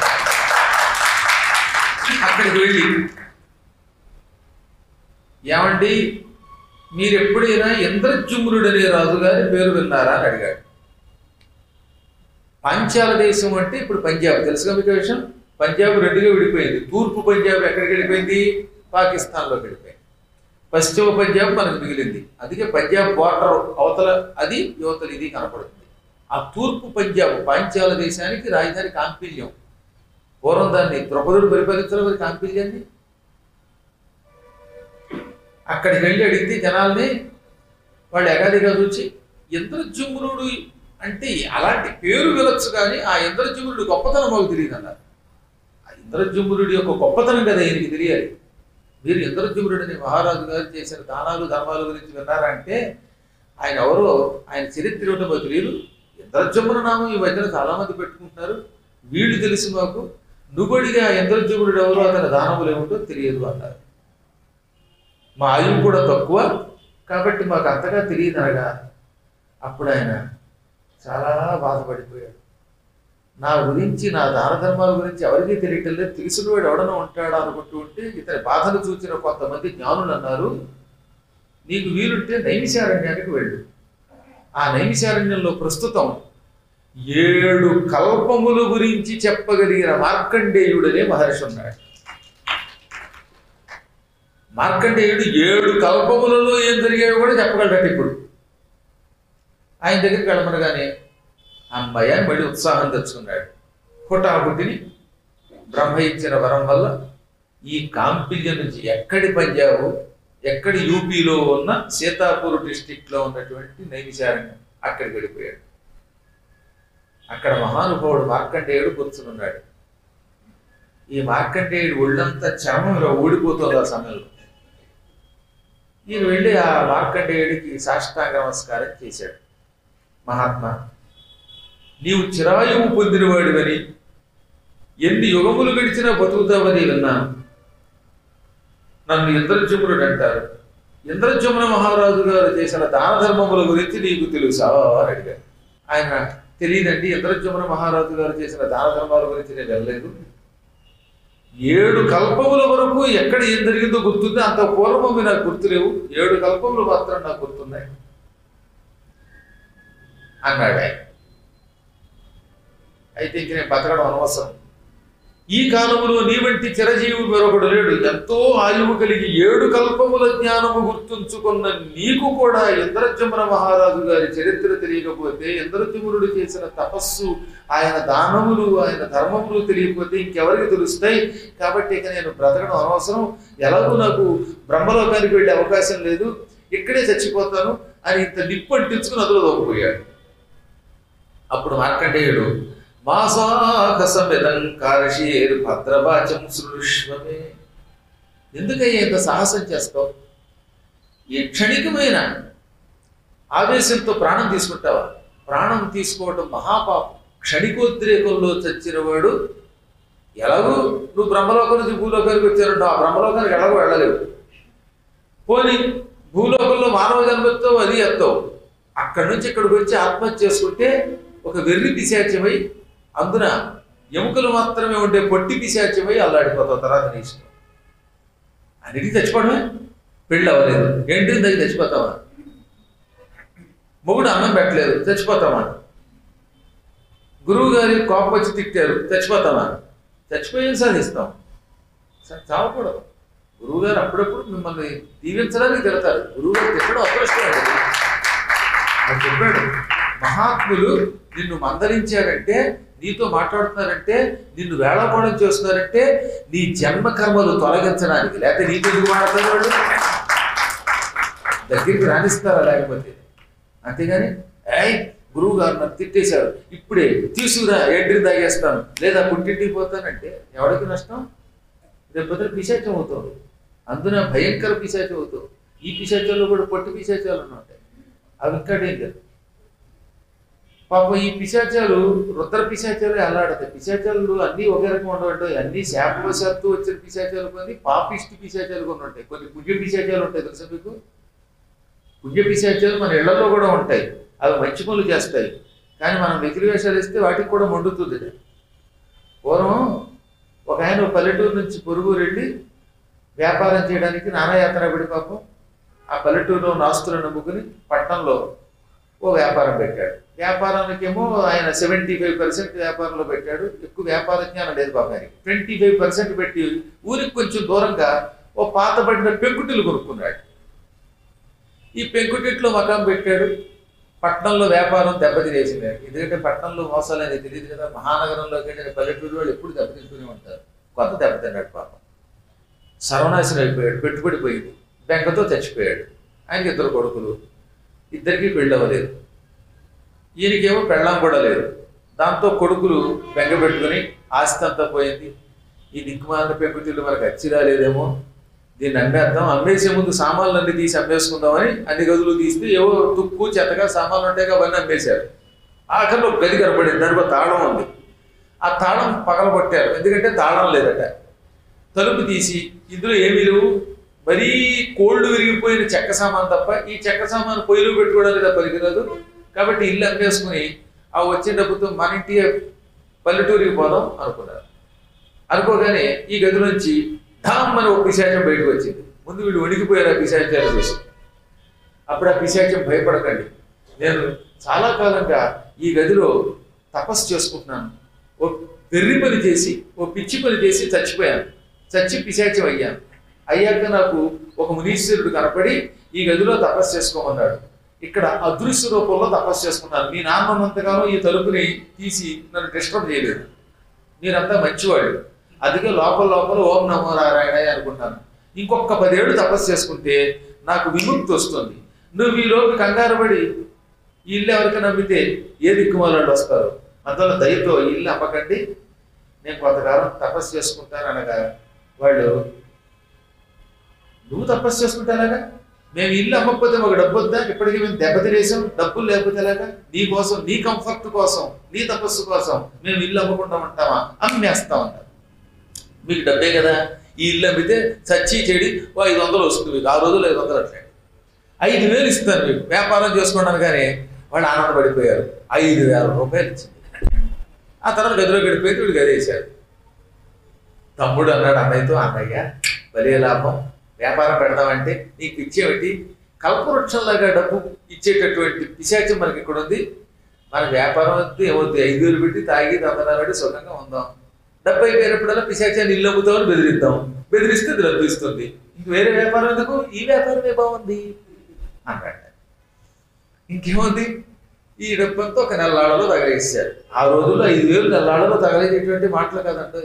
అక్కడికి వెళ్ళి ఏమండి మీరు ఎప్పుడైనా ఇంద్రజుమ్రుడు అనే రాజు గారి పేరు విన్నారా అని అడిగాడు పాంచాల దేశం అంటే ఇప్పుడు పంజాబ్ తెలుసుగా మీకు ఆ విషయం పంజాబ్ రెండుగా విడిపోయింది తూర్పు పంజాబ్ ఎక్కడికి వెళ్ళిపోయింది పాకిస్తాన్లోకి వెళ్ళిపోయింది పశ్చిమ పంజాబ్ మనకు మిగిలింది అందుకే పంజాబ్ బార్డర్ అవతల అది యువతలు ఇది కనపడుతుంది ఆ తూర్పు పంజాబ్ పాంచాల దేశానికి రాజధాని కాంపిల్యం పూర్వం దాన్ని ద్రౌపదుడు పరిపాలించడం మరి కాంపిల్యాన్ని అక్కడికి వెళ్ళి అడిగితే జనాల్ని వాళ్ళు ఎగాదిగా చూసి ఇంద్రజుమ్రుడు అంటే అలాంటి పేరు వినొచ్చు కానీ ఆ ఇంద్రజుమ్రుడు గొప్పతనం మాకు తెలియదు అన్నారు ఆ ఇంద్రజుమ్రుడి యొక్క గొప్పతనం కదా ఈయనకి తెలియాలి మీరు ఇంద్రజుమ్రుడు అనే మహారాజు గారు చేసిన దానాలు ధర్మాల గురించి విన్నారా అంటే ఆయన ఎవరో ఆయన చరిత్ర ఏమిటో మాకు తెలియదు ఇంద్రజుమ్మున నామం ఈ మధ్యన చాలా మంది పెట్టుకుంటున్నారు వీళ్ళు తెలిసి మాకు నువ్వడిగా ఇంద్రజుమ్రుడు ఎవరో అతని దానములు ఏమిటో తెలియదు అన్నారు మా ఆయువు కూడా తక్కువ కాబట్టి మాకు అంతగా తెలియదు అనగా అప్పుడు ఆయన చాలా బాధపడిపోయాడు నా గురించి నా దాన ధర్మాల గురించి ఎవరికీ తెలియటం లేదు తెలిసిన వాడు ఎవడనో ఉంటాడా అనుకుంటూ ఉంటే ఇతని బాధను చూసిన కొంతమంది జ్ఞానులు అన్నారు నీకు వీలుంటే నైమిషారణ్యానికి వెళ్ళు ఆ నైమిషారణ్యంలో ప్రస్తుతం ఏడు కల్పముల గురించి చెప్పగలిగిన మార్కండేయుడనే మహర్షి ఉన్నాడు మార్కండేయుడు ఏడు కల్పములలో ఏం జరిగాయో కూడా చెప్పగలడట ఇప్పుడు ఆయన దగ్గరికి వెళ్ళమనగానే అమ్మాయి అని మళ్ళీ ఉత్సాహం తెచ్చుకున్నాడు హుటాహుటిని బ్రహ్మ ఇచ్చిన వరం వల్ల ఈ కాంపిల్య నుంచి ఎక్కడి పంజాబ్ ఎక్కడి యూపీలో ఉన్న సీతాపూర్ డిస్టిక్ లో ఉన్నటువంటి నైమిశారణ్యం అక్కడికి వెళ్ళిపోయాడు అక్కడ మహానుభావుడు మార్కండేయుడు కూర్చునున్నాడు ఈ మార్కండేయుడు ఒళ్ళంతా చర్మంలో ఊడిపోతుంది ఆ సమయంలో ఈయన వెళ్ళి ఆ మార్కండేయుడికి సాష్టాంగ నమస్కారం చేశాడు మహాత్మా నీవు చిరాయువు పొందినవాడివని ఎన్ని యుగములు గడిచినా బతుకుతావని విన్నాను నన్ను ఇంద్రజమునుడు అంటారు ఇంద్రజమున మహారాజు గారు చేసిన దాన ధర్మముల గురించి నీకు తెలుసా అని అడిగారు ఆయన తెలియదండి ఇంద్రజమున మహారాజు గారు చేసిన దాన ధర్మాల గురించి నేను వెళ్ళలేదు ఏడు కల్పముల వరకు ఎక్కడ ఏం జరిగిందో గుర్తుంది అంత పూర్వము నాకు గుర్తులేవు ఏడు కల్పములు మాత్రం నాకు గుర్తున్నాయి అన్నాడు ఆయన అయితే ఇంక నేను బతకడం అనవసరం ఈ కాలములో నీ వంటి చిరజీవి మరొకడు లేడు ఎంతో ఆయువు కలిగి ఏడు కల్పముల జ్ఞానము గుర్తుంచుకున్న నీకు కూడా ఇంద్రజమున మహారాజు గారి చరిత్ర తెలియకపోతే ఇంద్రజమునుడు చేసిన తపస్సు ఆయన దానములు ఆయన ధర్మములు తెలియకపోతే ఇంకెవరికి తెలుస్తాయి కాబట్టి ఇక నేను బ్రతకడం అనవసరం ఎలాగో నాకు బ్రహ్మలోకానికి వెళ్ళే అవకాశం లేదు ఇక్కడే చచ్చిపోతాను అని ఇంత నిప్పు అంటించుకుని అందులో దోకపోయాడు అప్పుడు మార్కండేయుడు మాసాకసమిదం కార్షీర్ భద్రవాచం శృష్వమే ఎందుకయ్యా ఇంత సాహసం చేస్తావు ఈ క్షణికమైన ఆవేశంతో ప్రాణం తీసుకుంటావా ప్రాణం తీసుకోవటం మహాపాపం క్షణికోద్రేకంలో చచ్చినవాడు ఎలాగూ నువ్వు బ్రహ్మలోకం నుంచి భూలోకానికి వచ్చారంటావు ఆ బ్రహ్మలోకానికి ఎలాగో వెళ్ళలేవు పోనీ భూలోకంలో మానవ జన్మతో అది ఎత్తావు అక్కడి నుంచి ఇక్కడికి వచ్చి ఆత్మహత్య చేసుకుంటే ఒక వెర్రి పిశాచ్యమై అందున ఎముకలు మాత్రమే ఉండే పొట్టి పిశాచ్యమై అల్లాడిపోతావు తర్వాత నీ ఇష్టం అన్నిటికీ చచ్చిపోవడమే పెళ్ళి అవ్వలేదు ఏంటి దగ్గర చచ్చిపోతావా మొగుడు అన్నం పెట్టలేదు చచ్చిపోతావా గురువు గారి కోపం వచ్చి తిట్టారు చచ్చిపోతావా చచ్చిపోయేది సాధిస్తాం సరే చావకూడదు గురువు గారు అప్పుడప్పుడు మిమ్మల్ని దీవించడానికి తిడతారు గురువు గారు తిట్టడం అదృష్టం అండి ఆయన చెప్పాడు మహాత్ములు నిన్ను మందలించారంటే నీతో మాట్లాడుతున్నారంటే నిన్ను వేళాకోళం చేస్తున్నారంటే నీ జన్మ కర్మలు తొలగించడానికి లేకపోతే నీతో ఎందుకు మాట్లాడతారు వాళ్ళు దగ్గరికి రాణిస్తారా లేకపోతే అంతేగాని ఏయ్ గురువు గారు నన్ను తిట్టేశారు ఇప్పుడే తీసుకురా ఎంట్రీ తాగేస్తాను లేదా పుట్టింటికి పోతానంటే ఎవరికి నష్టం రేపొద్దున పిశాచం అవుతావు అందున భయంకర పిశాచం అవుతావు ఈ పిశాచాల్లో కూడా పొట్టి పిశాచాలు ఉంటాయి అవి ఇంకా డేంజర్ పాపం ఈ పిశాచాలు రుద్ర పిశాచాలు అల్లాడతాయి పిశాచాలు అన్నీ ఒకే రకం ఉండవు అన్ని శాపవశాత్తు వచ్చిన పిశాచాలు కొన్ని పాపిష్టి పిశాచాలు కొన్ని ఉంటాయి కొన్ని పుణ్య పిశాచాలు ఉంటాయి తెలుసా మీకు పుణ్య పిశాచాలు మన ఇళ్లలో కూడా ఉంటాయి అవి మంచి పనులు చేస్తాయి కానీ మనం వెకిలి వేషాలు ఇస్తే వాటికి కూడా మండుతుంది పూర్వం ఒక ఆయన ఒక పల్లెటూరు నుంచి పొరుగురు వెళ్ళి వ్యాపారం చేయడానికి నానాయాత్ర పడి పాపం ఆ పల్లెటూరులో ఉన్న ఆస్తులను నమ్ముకుని పట్టణంలో ఓ వ్యాపారం పెట్టాడు వ్యాపారానికేమో ఆయన సెవెంటీ ఫైవ్ పర్సెంట్ వ్యాపారంలో పెట్టాడు ఎక్కువ వ్యాపార జ్ఞానం లేదు పాపం ఆయనకి ట్వంటీ ఫైవ్ పర్సెంట్ పెట్టి ఊరికి కొంచెం దూరంగా ఓ పాతబడిన పెంకుటిల్లు కొనుక్కున్నాడు ఈ పెంకుటిట్లో మకాం పెట్టాడు పట్టణంలో వ్యాపారం దెబ్బతినేసింది ఎందుకంటే పట్టణంలో మోసాలు అనేది తెలియదు కదా మహానగరంలోకి వెళ్ళిన పల్లెటూరు వాళ్ళు ఎప్పుడు దెబ్బతింటూనే ఉంటారు కొత్త దెబ్బతిన్నాడు పాపం సర్వనాశనం అయిపోయాడు పెట్టుబడి పోయింది బెంగతో చచ్చిపోయాడు ఆయనకి ఇద్దరు కొడుకులు ఇద్దరికి పెళ్ళి అవ్వలేదు ఈయనకేమో పెళ్ళాం కూడా లేదు దాంతో కొడుకులు బెంగ పెట్టుకుని ఆస్తి అంతా పోయింది ఈ దిక్కుమాలిన పెంకుటిల్లు మనకు అచ్చి రాలేదేమో దీన్ని అమ్మేద్దాం అమ్మేసే ముందు సామాన్లు అన్ని తీసి అమ్మేసుకుందామని అన్ని గదులు తీస్తే ఏవో తుక్కు చెత్తగా సామాన్లు ఉంటాయి అవన్నీ అమ్మేశారు ఆఖరిలో ఒక గది కనపడింది దానికి ఒక తాళం ఉంది ఆ తాళం పగలగొట్టారు ఎందుకంటే తాళం లేదట తలుపు తీసి ఇందులో ఏమీ లేవు మరీ కోళ్ళు విరిగిపోయిన చెక్క సామాన్ తప్ప ఈ చెక్క సామాన్ పొయ్యిలో పెట్టుకోవడానికి తప్ప పనికిరాదు కాబట్టి ఇల్లు అమ్మేసుకుని ఆ వచ్చే డబ్బుతో మన ఇంటి పల్లెటూరికి పోదాం అనుకున్నారు అనుకోగానే ఈ గదిలోంచి ధామ్ అని ఒక పిశాచం బయటకు వచ్చింది ముందు వీళ్ళు వణికిపోయారు ఆ పిశాచాలు చూసి అప్పుడు ఆ పిశాచం భయపడకండి నేను చాలా కాలంగా ఈ గదిలో తపస్సు చేసుకుంటున్నాను ఓ వెర్రి పని చేసి ఓ పిచ్చి పని చేసి చచ్చిపోయాను చచ్చి పిశాచం అయ్యాను అయ్యాక నాకు ఒక మునీశ్వరుడు కనపడి ఈ గదిలో తపస్సు చేసుకోమన్నాడు ఇక్కడ అదృశ్య రూపంలో తపస్సు చేసుకున్నాను మీ నాన్న ఉన్నంతగానో ఈ తలుపుని తీసి నన్ను డిస్టర్బ్ చేయలేదు మీరంతా మంచివాళ్ళు అందుకే లోపల లోపల ఓం నమో నారాయణ అనుకుంటాను ఇంకొక పదేళ్ళు తపస్సు చేసుకుంటే నాకు విముక్తి వస్తుంది నువ్వు ఈ లోపు కంగారు పడి ఈ ఇల్లు ఎవరికి నమ్మితే ఏ దిక్కుమాలాళ్ళు వస్తారు అందువల్ల దయతో ఈ ఇల్లు అమ్మకండి నేను కొంతకాలం తపస్సు చేసుకుంటాను అనగా వాళ్ళు నువ్వు తపస్సు చేసుకుంటానగా మేము ఇల్లు అమ్మకపోతే మాకు డబ్బు వద్దా ఇప్పటికీ మేము దెబ్బతినేసాం డబ్బులు లేకపోతే ఎలాగా నీ కోసం నీ కంఫర్ట్ కోసం నీ తపస్సు కోసం మేము ఇల్లు అమ్మకుండా ఉంటామా అమ్మేస్తాం అంటారు మీకు డబ్బే కదా ఈ ఇల్లు అమ్మితే చచ్చి చెడి ఓ ఐదు వందలు వస్తుంది మీకు ఆ రోజులు ఐదు వందలు అట్లా ఐదు వేలు ఇస్తాను మీకు వ్యాపారం చేసుకున్నాను కానీ వాళ్ళు ఆనందపడిపోయారు ఐదు వేల రూపాయలు ఇచ్చింది ఆ తర్వాత గదిలో గడిపోయి వీడు గదేశారు తమ్ముడు అన్నాడు అన్నయ్యతో అన్నయ్య భలే లాభం వ్యాపారం పెడదామంటే నీకు ఇచ్చేమిటి కల్పవృక్షంలాగా డబ్బు ఇచ్చేటటువంటి పిశాచం మనకి ఇక్కడ ఉంది మన వ్యాపారం వద్దు ఏమవుతుంది ఐదు వేలు పెట్టి తాగి దందనాలు సుఖంగా ఉందాం డబ్బు అయిపోయినప్పుడల్లా పిశాచాన్ని ఇల్లు అమ్ముతామని బెదిరిద్దాం బెదిరిస్తే ఇది డబ్బు ఇస్తుంది ఇంక వేరే వ్యాపారం ఎందుకు ఈ వ్యాపారమే బాగుంది అన్నాడు ఇంకేముంది ఈ డబ్బంతా ఒక నెల్లాళ్ళలో తగలేసారు ఆ రోజుల్లో ఐదు వేలు నెల్లాళ్ళలో తగలేసేటువంటి మాటలు కదండి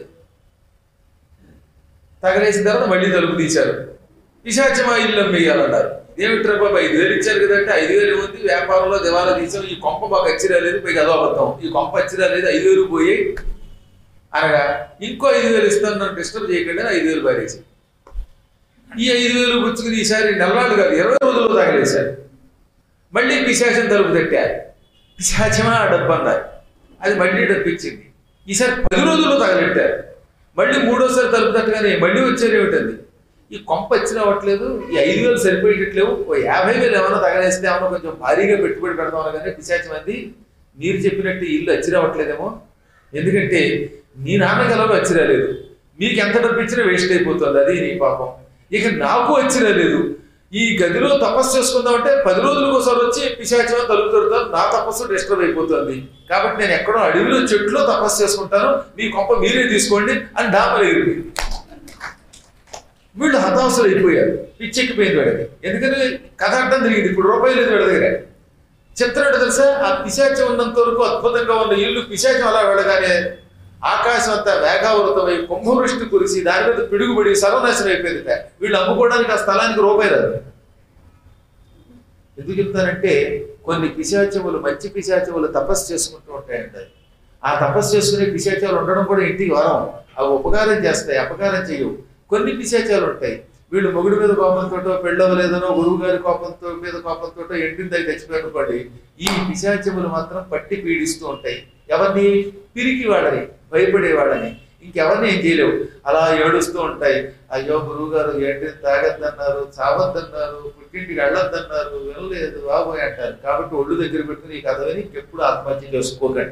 తగలేసిన తర్వాత మళ్ళీ తలుపు తీశారు పిశాచమా ఇల్లు అమ్మేయాలన్నారు ఏమిట్రా బాబు ఐదు వేలు ఇచ్చారు కదంటే ఐదు వేలు ఉంది వ్యాపారంలో దివాలా తీసాం ఈ కొంప మాకు అచ్చిరా లేదు పైకి అదో అబద్ధం ఈ కొంప అచ్చిరా లేదు ఐదు వేలు పోయి అనగా ఇంకో ఐదు వేలు ఇస్తాను నన్ను డిస్టర్బ్ చేయకండి అని ఐదు వేలు పారేసి ఈ ఐదు వేలు పుచ్చుకుని ఈసారి నెలవాళ్ళు కాదు ఇరవై రోజుల్లో తగలేశారు మళ్ళీ పిశాచం తలుపు తట్టారు పిశాచమా ఆ డబ్బు అన్నారు అది మళ్ళీ డబ్బు ఇచ్చింది ఈసారి పది రోజుల్లో తగలెట్టారు మళ్ళీ మూడోసారి తలుపు తట్టగానే మళ్ళీ వచ్చారు ఏమిటంది ఈ కొంప వచ్చిన అవ్వట్లేదు ఈ ఐదు వేలు సరిపోయేటట్లేవు ఓ యాభై వేలు ఏమైనా తగలేస్తే ఏమన్నా కొంచెం భారీగా పెట్టుబడి పెడదాం కానీ పిశాచం అంది మీరు చెప్పినట్టు ఈ ఇల్లు అచ్చిరావట్లేదేమో ఎందుకంటే నీ నాన్నకి ఎలాగో అచ్చిరాలేదు మీకు ఎంత డబ్బు ఇచ్చినా వేస్ట్ అయిపోతుంది అది నీ పాపం ఇక నాకు అచ్చిరాలేదు ఈ గదిలో తపస్సు చేసుకుందామంటే పది రోజులకు ఒకసారి వచ్చి పిశాచం తలుపు తొడతాను నా తపస్సు డిస్టర్బ్ అయిపోతుంది కాబట్టి నేను ఎక్కడో అడవిలో చెట్లో తపస్సు చేసుకుంటాను మీ కొంప మీరే తీసుకోండి అని డామలు ఎగిరిపోయింది వీళ్ళు హతాశలు అయిపోయారు పిచ్చెక్కిపోయింది వాడికి ఎందుకంటే కథ అర్థం తిరిగింది ఇప్పుడు రూపాయలు లేదు వీళ్ళ దగ్గర చిత్రం ఏంటో తెలుసా ఆ పిశాచం ఉన్నంత వరకు అద్భుతంగా ఉన్న ఇల్లు పిశాచం అలా వెళ్ళగానే ఆకాశం అంతా మేఘావృతమై కుంభవృష్టి కురిసి దాని మీద పిడుగుబడి సర్వనాశనం అయిపోయింది వీళ్ళు అమ్ముకోవడానికి ఆ స్థలానికి రూపాయి రాదు ఎందుకు చెప్తానంటే కొన్ని పిశాచములు మంచి పిశాచములు తపస్సు చేసుకుంటూ ఉంటాయండి ఆ తపస్సు చేసుకునే పిశాచాలు ఉండడం కూడా ఇంటికి వరం అవి ఉపకారం చేస్తాయి అపకారం చేయవు కొన్ని పిశాచాలు ఉంటాయి వీళ్ళు మొగుడు మీద కోపంతో పెళ్ళవలేదనో గురువు గారి కోపంతో మీద కోపంతో ఎండిన దగ్గర చచ్చిపోయినప్పటి ఈ పిశాచములు మాత్రం పట్టి పీడిస్తూ ఉంటాయి ఎవరిని పిరికి వాడని భయపడేవాడని ఇంకెవరిని ఏం చేయలేవు అలా ఏడుస్తూ ఉంటాయి అయ్యో గురువు గారు ఏంటి తాగద్దన్నారు చావద్దన్నారు పుట్టింటికి వెళ్ళొద్దన్నారు వినలేదు బాబోయ్ అంటారు కాబట్టి ఒళ్ళు దగ్గర పెట్టుకుని ఈ కథ విని ఎప్పుడు ఆత్మహత్య చేసుకోకండి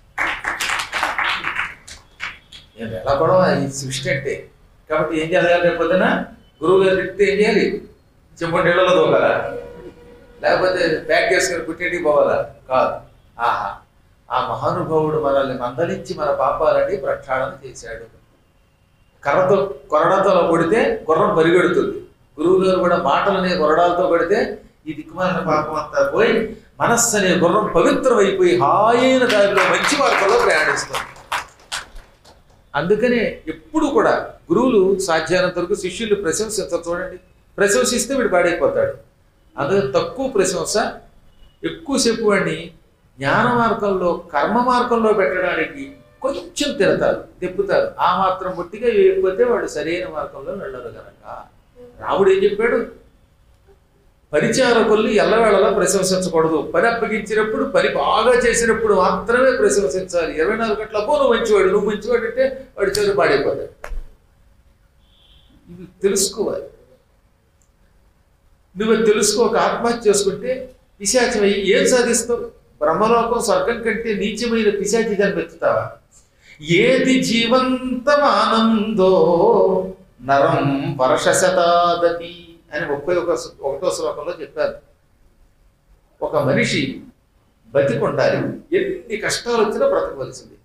నేను ఎలా కూడా ఈ సృష్టి అంటే కాబట్టి ఏం చేయాలి రేపు పొద్దున గురువు గారు తిడితే ఏం చేయాలి చెంపు నీళ్ళలో దూకాలా లేకపోతే బ్యాగ్ చేసుకుని పుట్టింటికి పోవాలా కాదు ఆహా ఆ మహానుభావుడు మనల్ని మందలించి మన పాపాలని ప్రక్షాళన చేశాడు కర్రతో కొరడాతో అలా కొడితే గుర్రం పరిగెడుతుంది గురువు గారు కూడా మాటలనే కొరడాలతో కొడితే ఈ దిక్కుమాలిన పాపం అంతా పోయి మనస్సు అనే గుర్రం పవిత్రం అయిపోయి హాయైన దారిలో మంచి మార్గంలో ప్రయాణిస్తుంది అందుకనే ఎప్పుడు కూడా గురువులు సాధ్యమైనంత వరకు శిష్యులు ప్రశంసించారు చూడండి ప్రశంసిస్తే వీడు పాడైపోతాడు అందుకని తక్కువ ప్రశంస ఎక్కువసేపు వాడిని జ్ఞాన మార్గంలో కర్మ మార్గంలో పెట్టడానికి కొంచెం తిడతారు తిప్పుతారు ఆ మాత్రం బొట్టిగా వేయకపోతే వాడు సరైన మార్గంలో వెళ్ళరు కనుక రాముడు ఏం చెప్పాడు పరిచారకుల్ని ఎల్లవేళలా ప్రశంసించకూడదు పని అప్పగించినప్పుడు పని బాగా చేసినప్పుడు మాత్రమే ప్రశంసించాలి ఇరవై నాలుగు గంటల అబ్బో నువ్వు మంచివాడు నువ్వు మంచివాడు అంటే వాడు చెడు పాడైపోతాడు ఇవి తెలుసుకోవాలి నువ్వు అది తెలుసుకోక ఆత్మహత్య చేసుకుంటే పిశాచమై ఏం సాధిస్తావు బ్రహ్మలోకం స్వర్గం కంటే నీచమైన పిశాచి జన్మెత్తుతావా ఏది జీవంతమానందో నరం వర్ష శతాదపి అని ముప్పై ఒక ఒకటో శ్లోకంలో చెప్పారు ఒక మనిషి బతికుండాలి ఎన్ని కష్టాలు వచ్చినా బ్రతకవలసింది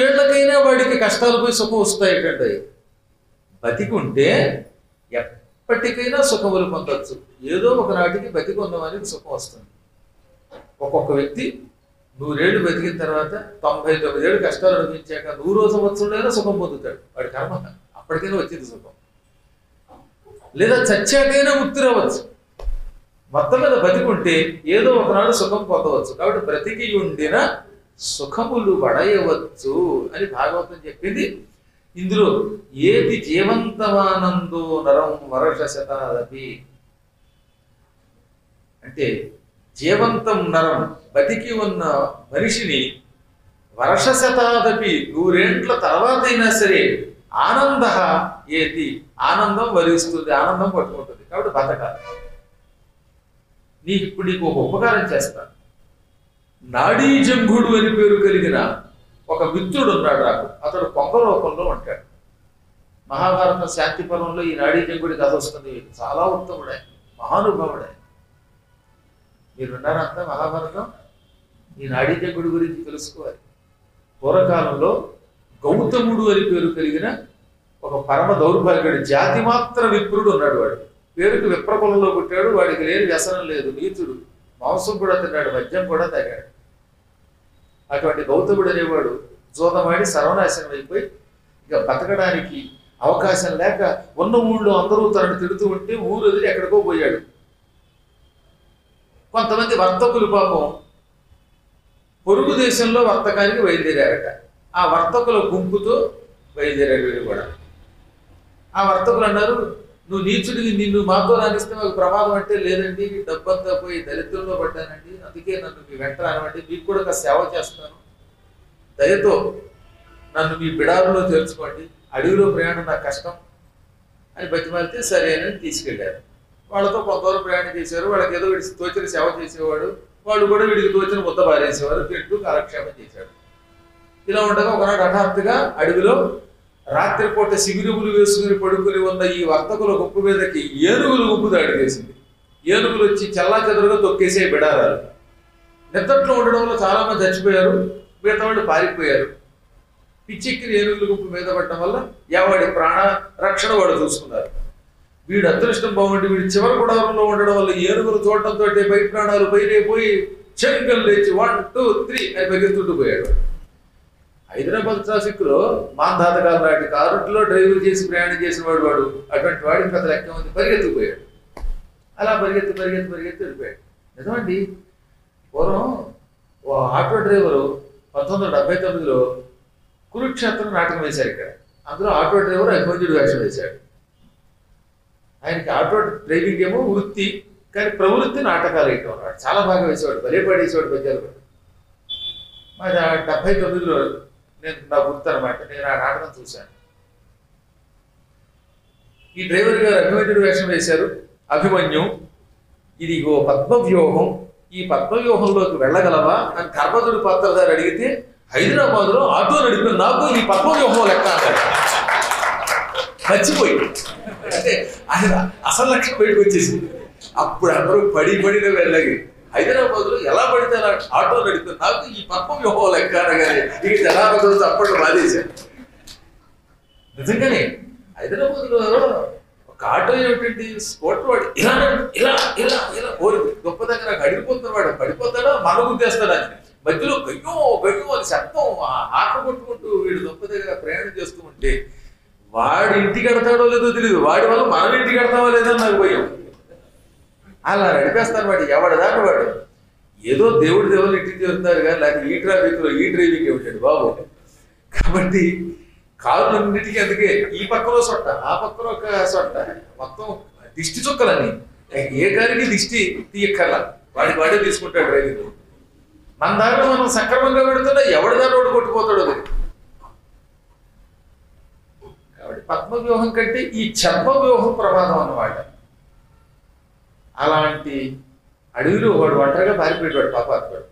నూరేళ్లకైనా వాడికి కష్టాలు పోయి సుఖం వస్తాయి బతికుంటే ఎప్పటికైనా సుఖములు పొందొచ్చు ఏదో ఒక నాటికి బతికొందమానికి సుఖం వస్తుంది ఒక్కొక్క వ్యక్తి నూరేళ్లు బతికిన తర్వాత తొంభై తొమ్మిదేళ్ళు కష్టాలు అనుభవించాక నూరో సంవత్సరంలోనే సుఖం పొందుతాడు వాడి కర్మ అప్పటికైనా వచ్చింది సుఖం లేదా చచ్చాకైనా ముక్తి రావచ్చు మొత్తం మీద బతికుంటే ఏదో ఒకనాడు సుఖం పొందవచ్చు కాబట్టి బ్రతికి ఉండిన సుఖములు పడయవచ్చు అని భాగవతం చెప్పింది ఇందులో ఏది జీవంతమానందో నరం వరష శతాదపి అంటే జీవంతం నరం బతికి ఉన్న మనిషిని వర్ష శతాదపి నూరేండ్ల తర్వాత అయినా సరే ఆనంద ఏది ఆనందం వరిస్తుంది ఆనందం పట్టుకుంటుంది కాబట్టి బతకాలి నీకు ఇప్పుడు నీకు ఒక ఉపకారం చేస్తాను నాడీ జంఘుడు అని పేరు కలిగిన ఒక మిత్రుడు ఉన్నాడు నాకు అతడు కొంగ రూపంలో ఉంటాడు మహాభారతం శాంతి పర్వంలో ఈ నాడీ జంగుడి కథ వస్తుంది చాలా ఉత్తముడే మహానుభావుడే మీరు విన్నారంతా మహాభారతం ఈ నాడీ జంగుడి గురించి తెలుసుకోవాలి పూర్వకాలంలో గౌతముడు అని పేరు కలిగిన ఒక పరమ దౌర్భాగ్యుడు జాతి మాత్ర విప్రుడు ఉన్నాడు వాడు పేరుకి విప్రకులంలో పుట్టాడు వాడికి లేని వ్యసనం లేదు నీచుడు మాంసం కూడా తిన్నాడు మద్యం కూడా తాగాడు అటువంటి గౌతముడు అనేవాడు జోదమాడి సర్వనాశనం అయిపోయి ఇక బతకడానికి అవకాశం లేక ఉన్న ఊళ్ళో అందరూ తనను తిడుతూ ఉంటే ఊరు వదిలి ఎక్కడికో పోయాడు కొంతమంది వర్తకులు పాపం పొరుగు దేశంలో వర్తకానికి బయలుదేరారట ఆ వర్తకుల గుంపుతో బయలుదేరాడు వీడు కూడా ఆ వర్తకులు అన్నారు నువ్వు నీచుడికి నిన్ను మాతో రాణిస్తే మాకు ప్రమాదం అంటే లేదండి డబ్బంతా పోయి దరిద్రంలో పడ్డానండి అందుకే నన్ను మీ వెంట రానివ్వండి మీకు కూడా ఒక సేవ చేస్తాను దయతో నన్ను మీ బిడారులో చేర్చుకోండి అడవిలో ప్రయాణం నాకు కష్టం అని బతిమాలితే సరే అని తీసుకెళ్ళారు వాళ్ళతో కొంతవరకు ప్రయాణం చేశారు వాళ్ళకి ఏదో వీడికి తోచిన సేవ చేసేవాడు వాళ్ళు కూడా వీడికి తోచిన ముద్ద పారేసేవారు తింటూ కాలక్షేపం చేశాడు ఇలా ఉండగా ఒకనాడు హఠాత్తుగా అడవిలో రాత్రిపూట శిబిరములు వేసుకుని పడుకుని ఉన్న ఈ వర్తకుల గుంపు మీదకి ఏనుగులు గుంపు దాడి చేసింది ఏనుగులు వచ్చి చల్లా చెదరుగా తొక్కేసే బిడారాలు నిద్దట్లో ఉండడం వల్ల చాలా మంది చచ్చిపోయారు మిగతా వాళ్ళు పారిపోయారు పిచ్చెక్కిన ఏనుగుల గుంపు మీద పడటం వల్ల ఎవడి ప్రాణ రక్షణ వాడు చూసుకున్నారు వీడు అదృష్టం బాగుండి వీడు చివరి గుడారంలో ఉండడం వల్ల ఏనుగులు చూడటంతో బయట ప్రాణాలు పైనే పోయి చెంగల్ లేచి వన్ టూ త్రీ అని పరిగెత్తుంటూ పోయాడు హైదరాబాద్ ట్రాఫిక్ లో మాంధాతకాల నాటి కారులో డ్రైవర్ చేసి ప్రయాణం చేసిన వాడు వాడు అటువంటి వాడికి పెద్ద లెక్క ఉంది పరిగెత్తుకుపోయాడు అలా పరిగెత్తి పరిగెత్తి పరిగెత్తి వెళ్ళిపోయాడు నిజమండి పూర్వం ఓ ఆటో డ్రైవరు పంతొమ్మిది వందల డెబ్బై తొమ్మిదిలో కురుక్షేత్రం నాటకం వేశారు ఇక్కడ అందులో ఆటో డ్రైవర్ అభిమన్యుడు వేషం వేశాడు ఆయనకి ఆటో డ్రైవింగ్ ఏమో వృత్తి కానీ ప్రవృత్తి నాటకాలు వేయటం అన్నాడు చాలా బాగా వేసేవాడు భలే పడేసేవాడు పద్యాలు కూడా మరి ఆ డెబ్బై తొమ్మిదిలో నేను నా గుర్తు అనమాట నేను ఆ నాటకం చూశాను ఈ డ్రైవర్ గారు అభిమన్యుడు వేషం వేశారు అభిమన్యు ఇది ఓ పద్మవ్యూహం ఈ పద్మవ్యూహంలోకి వెళ్ళగలవా అని ధర్మజుడు పాత్రధారి అడిగితే హైదరాబాద్ లో ఆటో నడిపిన నాకు ఈ పద్మవ్యూహం లెక్క అన్నాడు మర్చిపోయి అంటే ఆయన అసలు లక్ష్యం బయటకు వచ్చేసింది అప్పుడు అందరూ పడి పడిన వెళ్ళగి హైదరాబాద్ లో ఎలా పడితే అలా ఆటో నడిపిన నాకు ఈ పద్మవ్యూహం లెక్క అనగానే ఇక జనాభా అప్పట్లో బాధేశారు నిజంగానే హైదరాబాద్ లో ఒక ఆటో ఏమిటండి స్పోర్ట్ వాడు ఇలా నడు- ఇలా ఇలా ఇలా ఓరి గొప్ప దగ్గర నాకు అడిగిపోతున్న వాడు పడిపోతాడా మన గుద్దేస్తాడా అని మధ్యలో గయ్యో గయ్యో అని శబ్దం ఆ ఆట కొట్టుకుంటూ వీడు గొప్ప దగ్గర ప్రయాణం చేస్తూ ఉంటే వాడు ఇంటికి కడతాడో లేదో తెలియదు వాడి వల్ల మనం ఇంటికి కడతామో లేదో నాకు భయం అలా నడిపేస్తాను వాడు ఎవడు దాకా వాడు ఏదో దేవుడి దేవుడు ఇంటికి చేరుతున్నారు కానీ లేకపోతే ఈ ట్రాఫిక్ లో ఈ డ్రైవింగ్ ఏమిటండి బాబు కాబట్టి కారులన్నిటికీ అందుకే ఈ పక్కలో సొట్ట ఆ పక్కలో ఒక సొట్ట మొత్తం దిష్టి చుక్కలని ఏ కారికి దిష్టి తీయక్కర్లా వాడి వాడే తీసుకుంటాడు డ్రైవింగ్ మన దారిలో మనం సక్రమంగా పెడుతున్నా ఎవడి దారి రోడ్డు కొట్టుకుపోతాడో తెలియదు కాబట్టి పద్మవ్యూహం కంటే ఈ చర్మ వ్యూహం ప్రమాదం అన్నమాట అలాంటి అడవిలో వాడు ఒంటరిగా పారిపోయేవాడు పాపాత్ముడు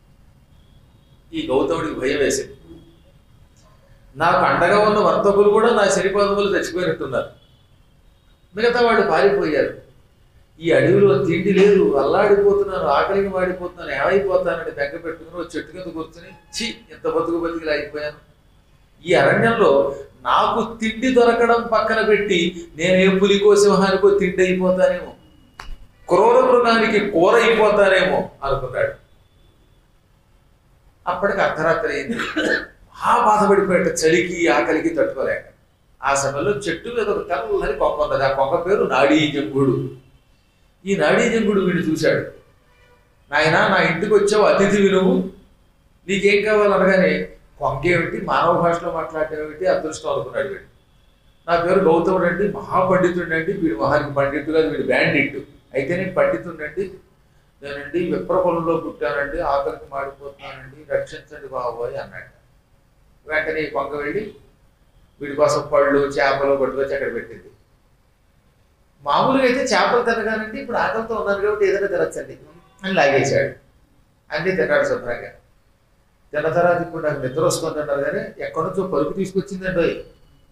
ఈ గౌతముడికి భయం వేసింది నాకు అండగా ఉన్న వర్తకులు కూడా నా శనిపాదములు చచ్చిపోయినట్టున్నారు మిగతా వాళ్ళు పారిపోయారు ఈ అడవిలో తిండి లేదు అల్లాడిపోతున్నాను ఆకలికి వాడిపోతున్నాను ఏమైపోతానని బెంగ పెట్టుకుని ఓ చెట్టు కింద కూర్చుని చి ఇంత బతుకు బతికిలా అయిపోయాను ఈ అరణ్యంలో నాకు తిండి దొరకడం పక్కన పెట్టి నేను ఏ పులికో సింహానికో తిండి అయిపోతానేమో క్రూర మృగానికి కూర అయిపోతానేమో అనుకున్నాడు అప్పటికి అర్ధరాత్రి అయింది ఆ బాధపడిపోయాట చలికి ఆకలికి తట్టుకోలేక ఆ సమయంలో చెట్టు మీద ఒక తెల్లని కొంగ ఉన్నది ఆ కొంగ పేరు నాడీ జంగుడు ఈ నాడీ జంగుడు వీడిని చూశాడు నాయన నా ఇంటికి వచ్చావు అతిథివి నువ్వు నీకేం కావాలనగానే కొంగ ఏమిటి మానవ భాషలో మాట్లాడటం ఏమిటి అదృష్టం అనుకున్నాడు వీడు నా పేరు గౌతముడు అండి మహాపండితుడు అండి వీడు మహానికి పండితుడు కాదు వీడు బ్యాండిట్ అయితే నేను పండితుండండి నేనండి విప్రకులంలో పుట్టానండి ఆకలికి మాడిపోతున్నానండి రక్షించండి బాబోయ్ అన్నాడు వెంటనే ఈ కొంగ వెళ్ళి వీడి కోసం పళ్ళు చేపలు పట్టుకొచ్చి అక్కడ పెట్టింది మామూలుగా అయితే చేపలు తినగానంటే ఇప్పుడు ఆకలితో ఉన్నాను కాబట్టి ఏదైనా తినచ్చండి అని లాగేశాడు అన్నీ తిన్నాడు శుభ్రంగా తిన్న తర్వాత ఇప్పుడు నాకు నిద్ర వస్తుంది అన్నారు కానీ ఎక్కడి నుంచో పరుపు తీసుకొచ్చిందండి ఓయ్.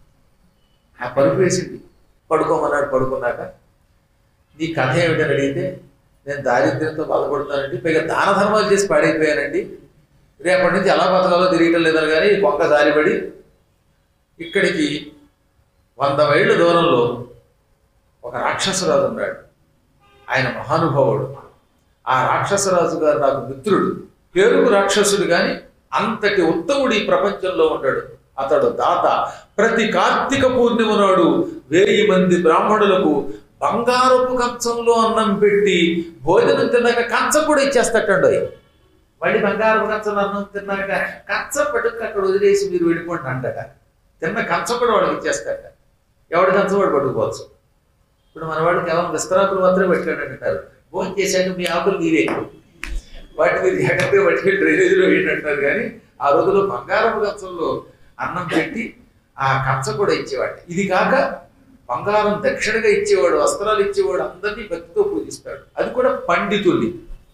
ఆ పరుపు వేసింది పడుకోమన్నాడు పడుకున్నాక నీ కథ ఏమిటని అడిగితే నేను దారిద్ర్యంతో బాధపడుతున్నానండి పైగా దాన ధర్మాలు చేసి పాడైపోయానండి రేపటి నుంచి ఎలా బతకాలో తెలియటం లేదని కానీ ఈ కొంక దారిపడి ఇక్కడికి వంద మైళ్ళ దూరంలో ఒక రాక్షసరాజు ఉన్నాడు ఆయన మహానుభావుడు ఆ రాక్షసరాజు గారు నాకు మిత్రుడు పేరుకు రాక్షసుడు కానీ అంతటి ఉత్తముడు ఈ ప్రపంచంలో ఉంటాడు అతడు దాత ప్రతి కార్తీక పూర్ణిమ నాడు వెయ్యి మంది బ్రాహ్మణులకు బంగారపు కంచంలో అన్నం పెట్టి భోజనం తిన్నాక కంచం కూడా ఇచ్చేస్తటండు మళ్ళీ బంగారపు కంచంలో అన్నం తిన్నాక కంచం పట్టుకు అక్కడ వదిలేసి మీరు వెళ్ళిపోండి అంటట తిన్న కంచం కూడా వాడికి ఇచ్చేస్తాట ఎవడి కంచం వాడు పట్టుకోవచ్చు ఇప్పుడు మన వాడు కేవలం విస్తరాకులు మాత్రమే పెట్టుకోండి అంటారు భోజనం చేశాక మీ ఆకులు మీరే వాటి మీరు జాగ్రత్తగా పట్టుకెళ్ళి డ్రైనేజీలో వేయండి అంటారు కానీ ఆ రోజుల్లో బంగారపు కంచంలో అన్నం పెట్టి ఆ కంచం కూడా ఇచ్చేవాడు ఇది కాక బంగారం దక్షిణగా ఇచ్చేవాడు వస్త్రాలు ఇచ్చేవాడు అందరినీ భక్తితో పూజిస్తాడు అది కూడా పండితుల్ని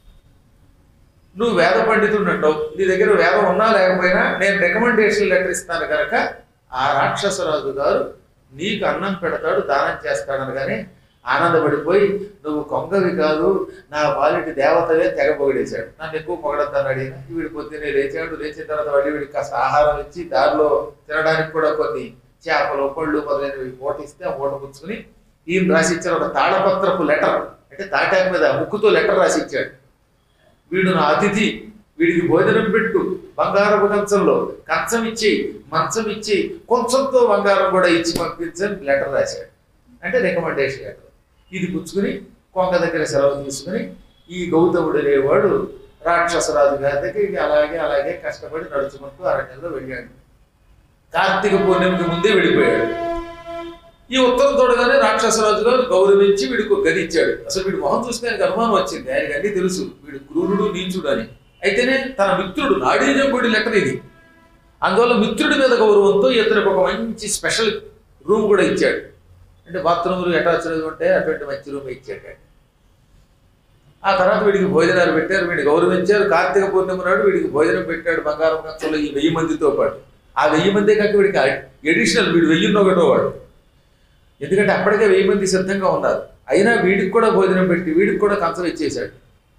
నువ్వు వేద పండితుడు అంటావు నీ దగ్గర వేదం ఉన్నా లేకపోయినా నేను రికమెండేషన్ లెటర్ ఇస్తాను కనుక ఆ రాక్షసరాజు గారు నీకు అన్నం పెడతాడు దానం చేస్తాడు అనగానే ఆనందపడిపోయి నువ్వు కొంగవి కాదు నా బాలిటి దేవతవే తెగ పొగిడేశాడు నన్ను ఎక్కువ పొగడతాడు ఈయన వీడి పొద్దున్నే లేచాడు లేచిన తర్వాత మళ్ళీ వీడికి కాస్త ఆహారం ఇచ్చి దారిలో తినడానికి కూడా కొన్ని చేపలు పళ్ళు మొదలైనవి మూట ఇస్తే ఆ మూట పుచ్చుకుని ఈయన రాసి ఇచ్చారు ఒక తాళపత్రపు లెటర్ అంటే తాటాకు మీద ముక్కుతో లెటర్ రాసి ఇచ్చాడు వీడు నా అతిథి వీడికి భోజనం పెట్టు బంగారపు కంచంలో కంచం ఇచ్చి మంచం ఇచ్చి కొంచెంతో బంగారం కూడా ఇచ్చి పంపించని లెటర్ రాశాడు అంటే రికమెండేషన్ లెటర్ ఇది పుచ్చుకుని కొంగ దగ్గర సెలవు తీసుకుని ఈ గౌతముడు అనేవాడు రాక్షసరాజు గారి దగ్గరికి అలాగే అలాగే కష్టపడి నడుచుకుంటూ అరణ్యంలో వెళ్ళాడు కార్తీక పూర్ణిమకి ముందే వెళ్ళిపోయాడు ఈ ఉత్తరం తోడగానే రాక్షసరాజు గారు గౌరవించి వీడికి ఒక గది ఇచ్చాడు అసలు వీడి మొహం చూస్తే ఆయనకు అనుమానం వచ్చింది ఆయనకి అన్నీ తెలుసు వీడు క్రూరుడు నీచుడు అని అయితేనే తన మిత్రుడు నాడీజంగుడి లెటర్ ఇది అందువల్ల మిత్రుడి మీద గౌరవంతో ఇతనికి ఒక మంచి స్పెషల్ రూమ్ కూడా ఇచ్చాడు అంటే బాత్రూములు అటాచ్ ఉంటే అటువంటి మంచి రూమ్ ఇచ్చాడు ఆయన. ఆ తర్వాత వీడికి భోజనాలు పెట్టారు వీడిని గౌరవించారు కార్తీక పూర్ణిమ నాడు వీడికి భోజనం పెట్టాడు బంగారం కంచంలో ఈ వెయ్యి మందితో పాటు ఆ వెయ్యి మందే కాక వీడికి ఎడిషనల్ వీడు వెయ్యి ఒకటో వాడు ఎందుకంటే అప్పటికే వెయ్యి మంది సిద్ధంగా ఉన్నారు అయినా వీడికి కూడా భోజనం పెట్టి వీడికి కూడా కంచం ఇచ్చేశాడు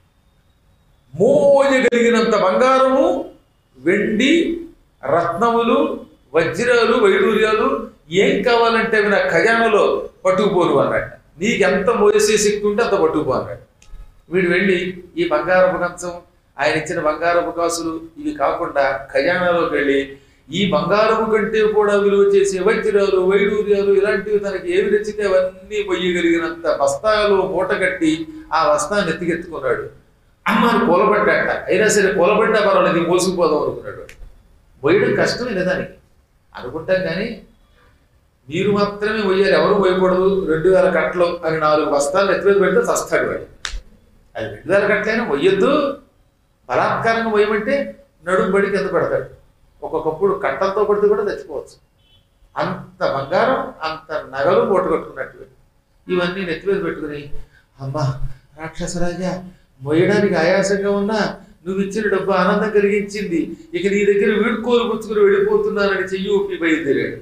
మోయగలిగినంత బంగారము వెండి రత్నములు వజ్రాలు వైడూర్యాలు ఏం కావాలంటే అవి నా ఖజానాలో పట్టుకుపోను అన్నాడు నీకెంత మోసే శక్తి ఉంటే అంత పట్టుకుపో అన్నాడు వీడు వెళ్ళి ఈ బంగారపు కంచం ఆయన ఇచ్చిన బంగారపు కాసులు ఇవి కాకుండా ఖజానాలోకి వెళ్ళి ఈ బంగారము కంటే కూడా విలువ చేసే వజ్రాలు వైడూర్యాలు ఇలాంటివి తనకి ఏవి నచ్చితే అవన్నీ మొయ్యగలిగినంత బస్తాలు మూట కట్టి ఆ బస్తాన్ని ఎత్తికెత్తుకున్నాడు అమ్మారు కూలబడ్డాట అయినా సరే కూలబడ్డా పర్వాలేదు ఇది మోసుకుపోదాం అనుకున్నాడు మొయ్యడం కష్టమే నిజానికి అనుకుంటాం కానీ మీరు మాత్రమే మొయ్యారు ఎవరు మొయ్యకూడదు రెండు వేల కట్టలు అని నాలుగు బస్తాలు ఎత్తుమీద పెడితే చస్తాడు వాడు అది రెండు వేల కట్టలైనా మొయ్యొద్దు బలాత్కారంగా మొయ్యమంటే నడుము బడి కింద పెడతాడు ఒక్కొక్కప్పుడు కట్టలతో కొడితే కూడా తెచ్చుకోవచ్చు అంత బంగారం అంత నగలు మూట కట్టుకున్నట్టు ఇవన్నీ నెత్తి మీద పెట్టుకుని అమ్మా రాక్షసరాజా మొయ్యడానికి ఆయాసంగా ఉన్నా నువ్వు ఇచ్చిన డబ్బు ఆనందం కలిగించింది ఇక నీ దగ్గర వీడుకోలు పుచ్చుకుని వెళ్ళిపోతున్నానని చెయ్యి ఊపి బయలుదేరాడు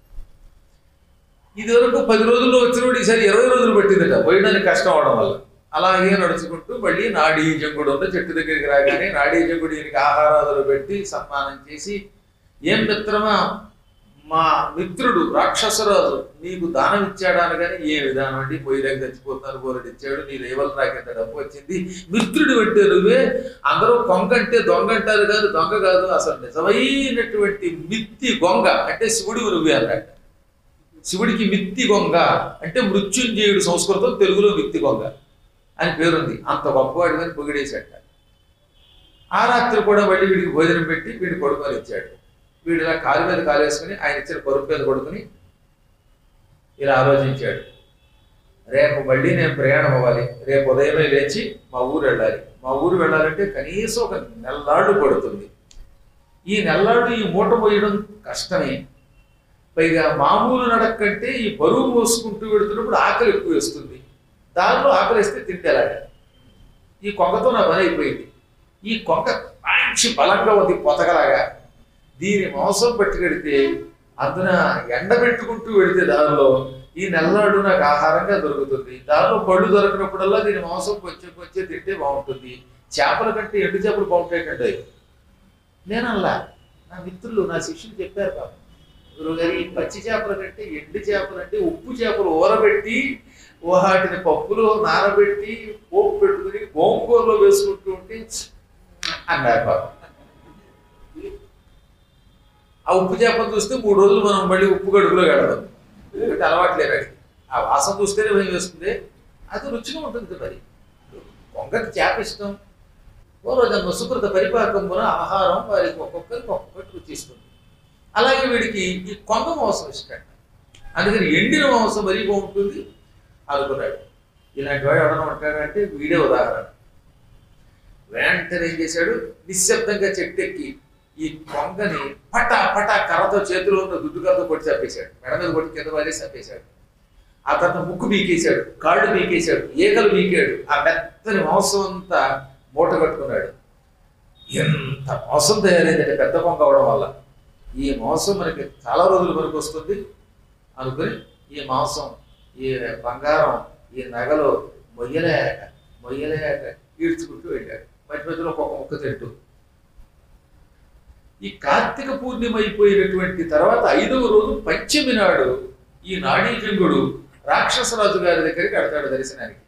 ఇది వరకు పది రోజుల్లో వచ్చినోడు ఈసారి ఇరవై రోజులు పట్టిందట పోయడానికి కష్టం అవడం వల్ల అలాగే నడుచుకుంటూ మళ్ళీ నాడీ జంగుడు ఉన్న చెట్టు దగ్గరికి రాగానే నాడీ జంగుడు ఈయనకి ఆహారాదులు పెట్టి సన్మానం చేసి ఏం మిత్రమా మా మిత్రుడు రాక్షసరాజు నీకు దానం ఇచ్చాడా అనగానే ఏ విధానం అండి పొయ్యిలాగా చచ్చిపోతున్నారు బోరెడు ఇచ్చాడు నీ రేవల్ నాకెంత డబ్బు వచ్చింది మిత్రుడు అంటే నువ్వే అందరూ కొంగ అంటే దొంగ అంటారు కాదు దొంగ కాదు అసలు నిజమైనటువంటి మిత్తి గొంగ అంటే శివుడి నువ్వే అన్నట్టు శివుడికి మిత్తి గొంగ అంటే మృత్యుంజయుడు సంస్కృతం తెలుగులో మిత్తి గొంగ అని పేరుంది అంత గొప్పవాడు అని పొగిడేశాట ఆ రాత్రి కూడా మళ్ళీ వీడికి భోజనం పెట్టి వీడిని పడుకొని ఇచ్చాడు వీడు ఇలా కాలు మీద కాలు వేసుకుని ఆయన ఇచ్చిన పరుపు మీద పడుకుని ఇలా ఆలోచించాడు రేపు మళ్ళీ నేను ప్రయాణం అవ్వాలి రేపు ఉదయమే లేచి మా ఊరు వెళ్ళాలి మా ఊరు వెళ్ళాలంటే కనీసం ఒక నెల్లాళ్ళు పడుతుంది ఈ నెల్లాళ్ళు ఈ మూట పోయడం కష్టమే పైగా మామూలు నడక కంటే ఈ బరువు మోసుకుంటూ వెడుతున్నప్పుడు ఆకలి ఎక్కువ వేస్తుంది దానిలో ఆకలి వేస్తే తింటేలాగా ఈ కొంగతో నా పని అయిపోయింది ఈ కొంగ మంచి బలంగా ఉంది పొతగలాగా దీని మాంసం పట్టుకెడితే అందున ఎండబెట్టుకుంటూ వెడితే దానిలో ఈ నెల్లాడు నాకు ఆహారంగా దొరుకుతుంది దానిలో పళ్ళు దొరికినప్పుడల్లా దీని మాంసం కొంచెం కొంచెం తింటే బాగుంటుంది చేపల కంటే ఎండు చేపలు బాగుంటాయి నేను అలా నా మిత్రులు నా శిష్యులు చెప్పారు పాప గురువుగారు ఈ పచ్చి చేపల కంటే ఎండు చేపలు అంటే ఉప్పు చేపలు ఊరబెట్టి వాటిని పప్పులో నానబెట్టి పోపు పెట్టుకుని గోంగూరలో వేసుకుంటూ ఉంటే అన్నారు పాప ఆ ఉప్పు చేపలు చూస్తే మూడు రోజులు మనం మళ్ళీ ఉప్పు గడుపులో వెళ్ళడం ఎందుకంటే అలవాటు లేదండి ఆ వాసన చూస్తేనే భయం వేస్తుంది అది రుచిగా ఉంటుంది మరి కొంగకి చేప ఇష్టం ఓ రోజు సుకృత పరిపాకంబున ఆహారం వారికి ఒక్కొక్కరికి ఒక్కొక్కటి రుచి ఇస్తుంది అలాగే వీడికి ఈ కొంగ మాంసం ఇష్టం అందుకని ఎండిన మాంసం మరీ బాగుంటుంది అనుకున్నాడు ఇలాంటి వాడు ఎవడన్నా ఉంటాడంటే వీడే ఉదాహరణ వెంటనే ఏం చేశాడు నిశ్శబ్దంగా చెట్టు ఎక్కి ఈ కొంగని పటా పటా కర్రతో చేతిలో ఉన్న దుడ్డు కర్రతో కొట్టి చంపేశాడు మెడ మీద కొట్టి కింద వారేసి చంపేశాడు ఆ తర్వాత ముక్కు బీకేశాడు కాళ్ళు బీకేశాడు ఈగలు బీకాడు ఆ మెత్తని మాంసం అంతా మూట కట్టుకున్నాడు ఎంత మోసం తయారైందంటే పెద్ద కొంగ అవడం వల్ల ఈ మాంసం మనకి చాలా రోజులు మనకు వస్తుంది అనుకుని ఈ మాంసం ఈ బంగారం ఈ నగలు మొయ్యలేక మొయ్యలేక ఈడ్చుకుంటూ వెళ్ళాడు మధ్య మధ్యలో ఒక్కొక్క ముక్క తింటూ ఈ కార్తీక పూర్ణిమ అయిపోయినటువంటి తర్వాత ఐదవ రోజు పంచమి నాడు ఈ నాడీజంగుడు రాక్షసరాజు గారి దగ్గరికి వెళ్తాడు దర్శనానికి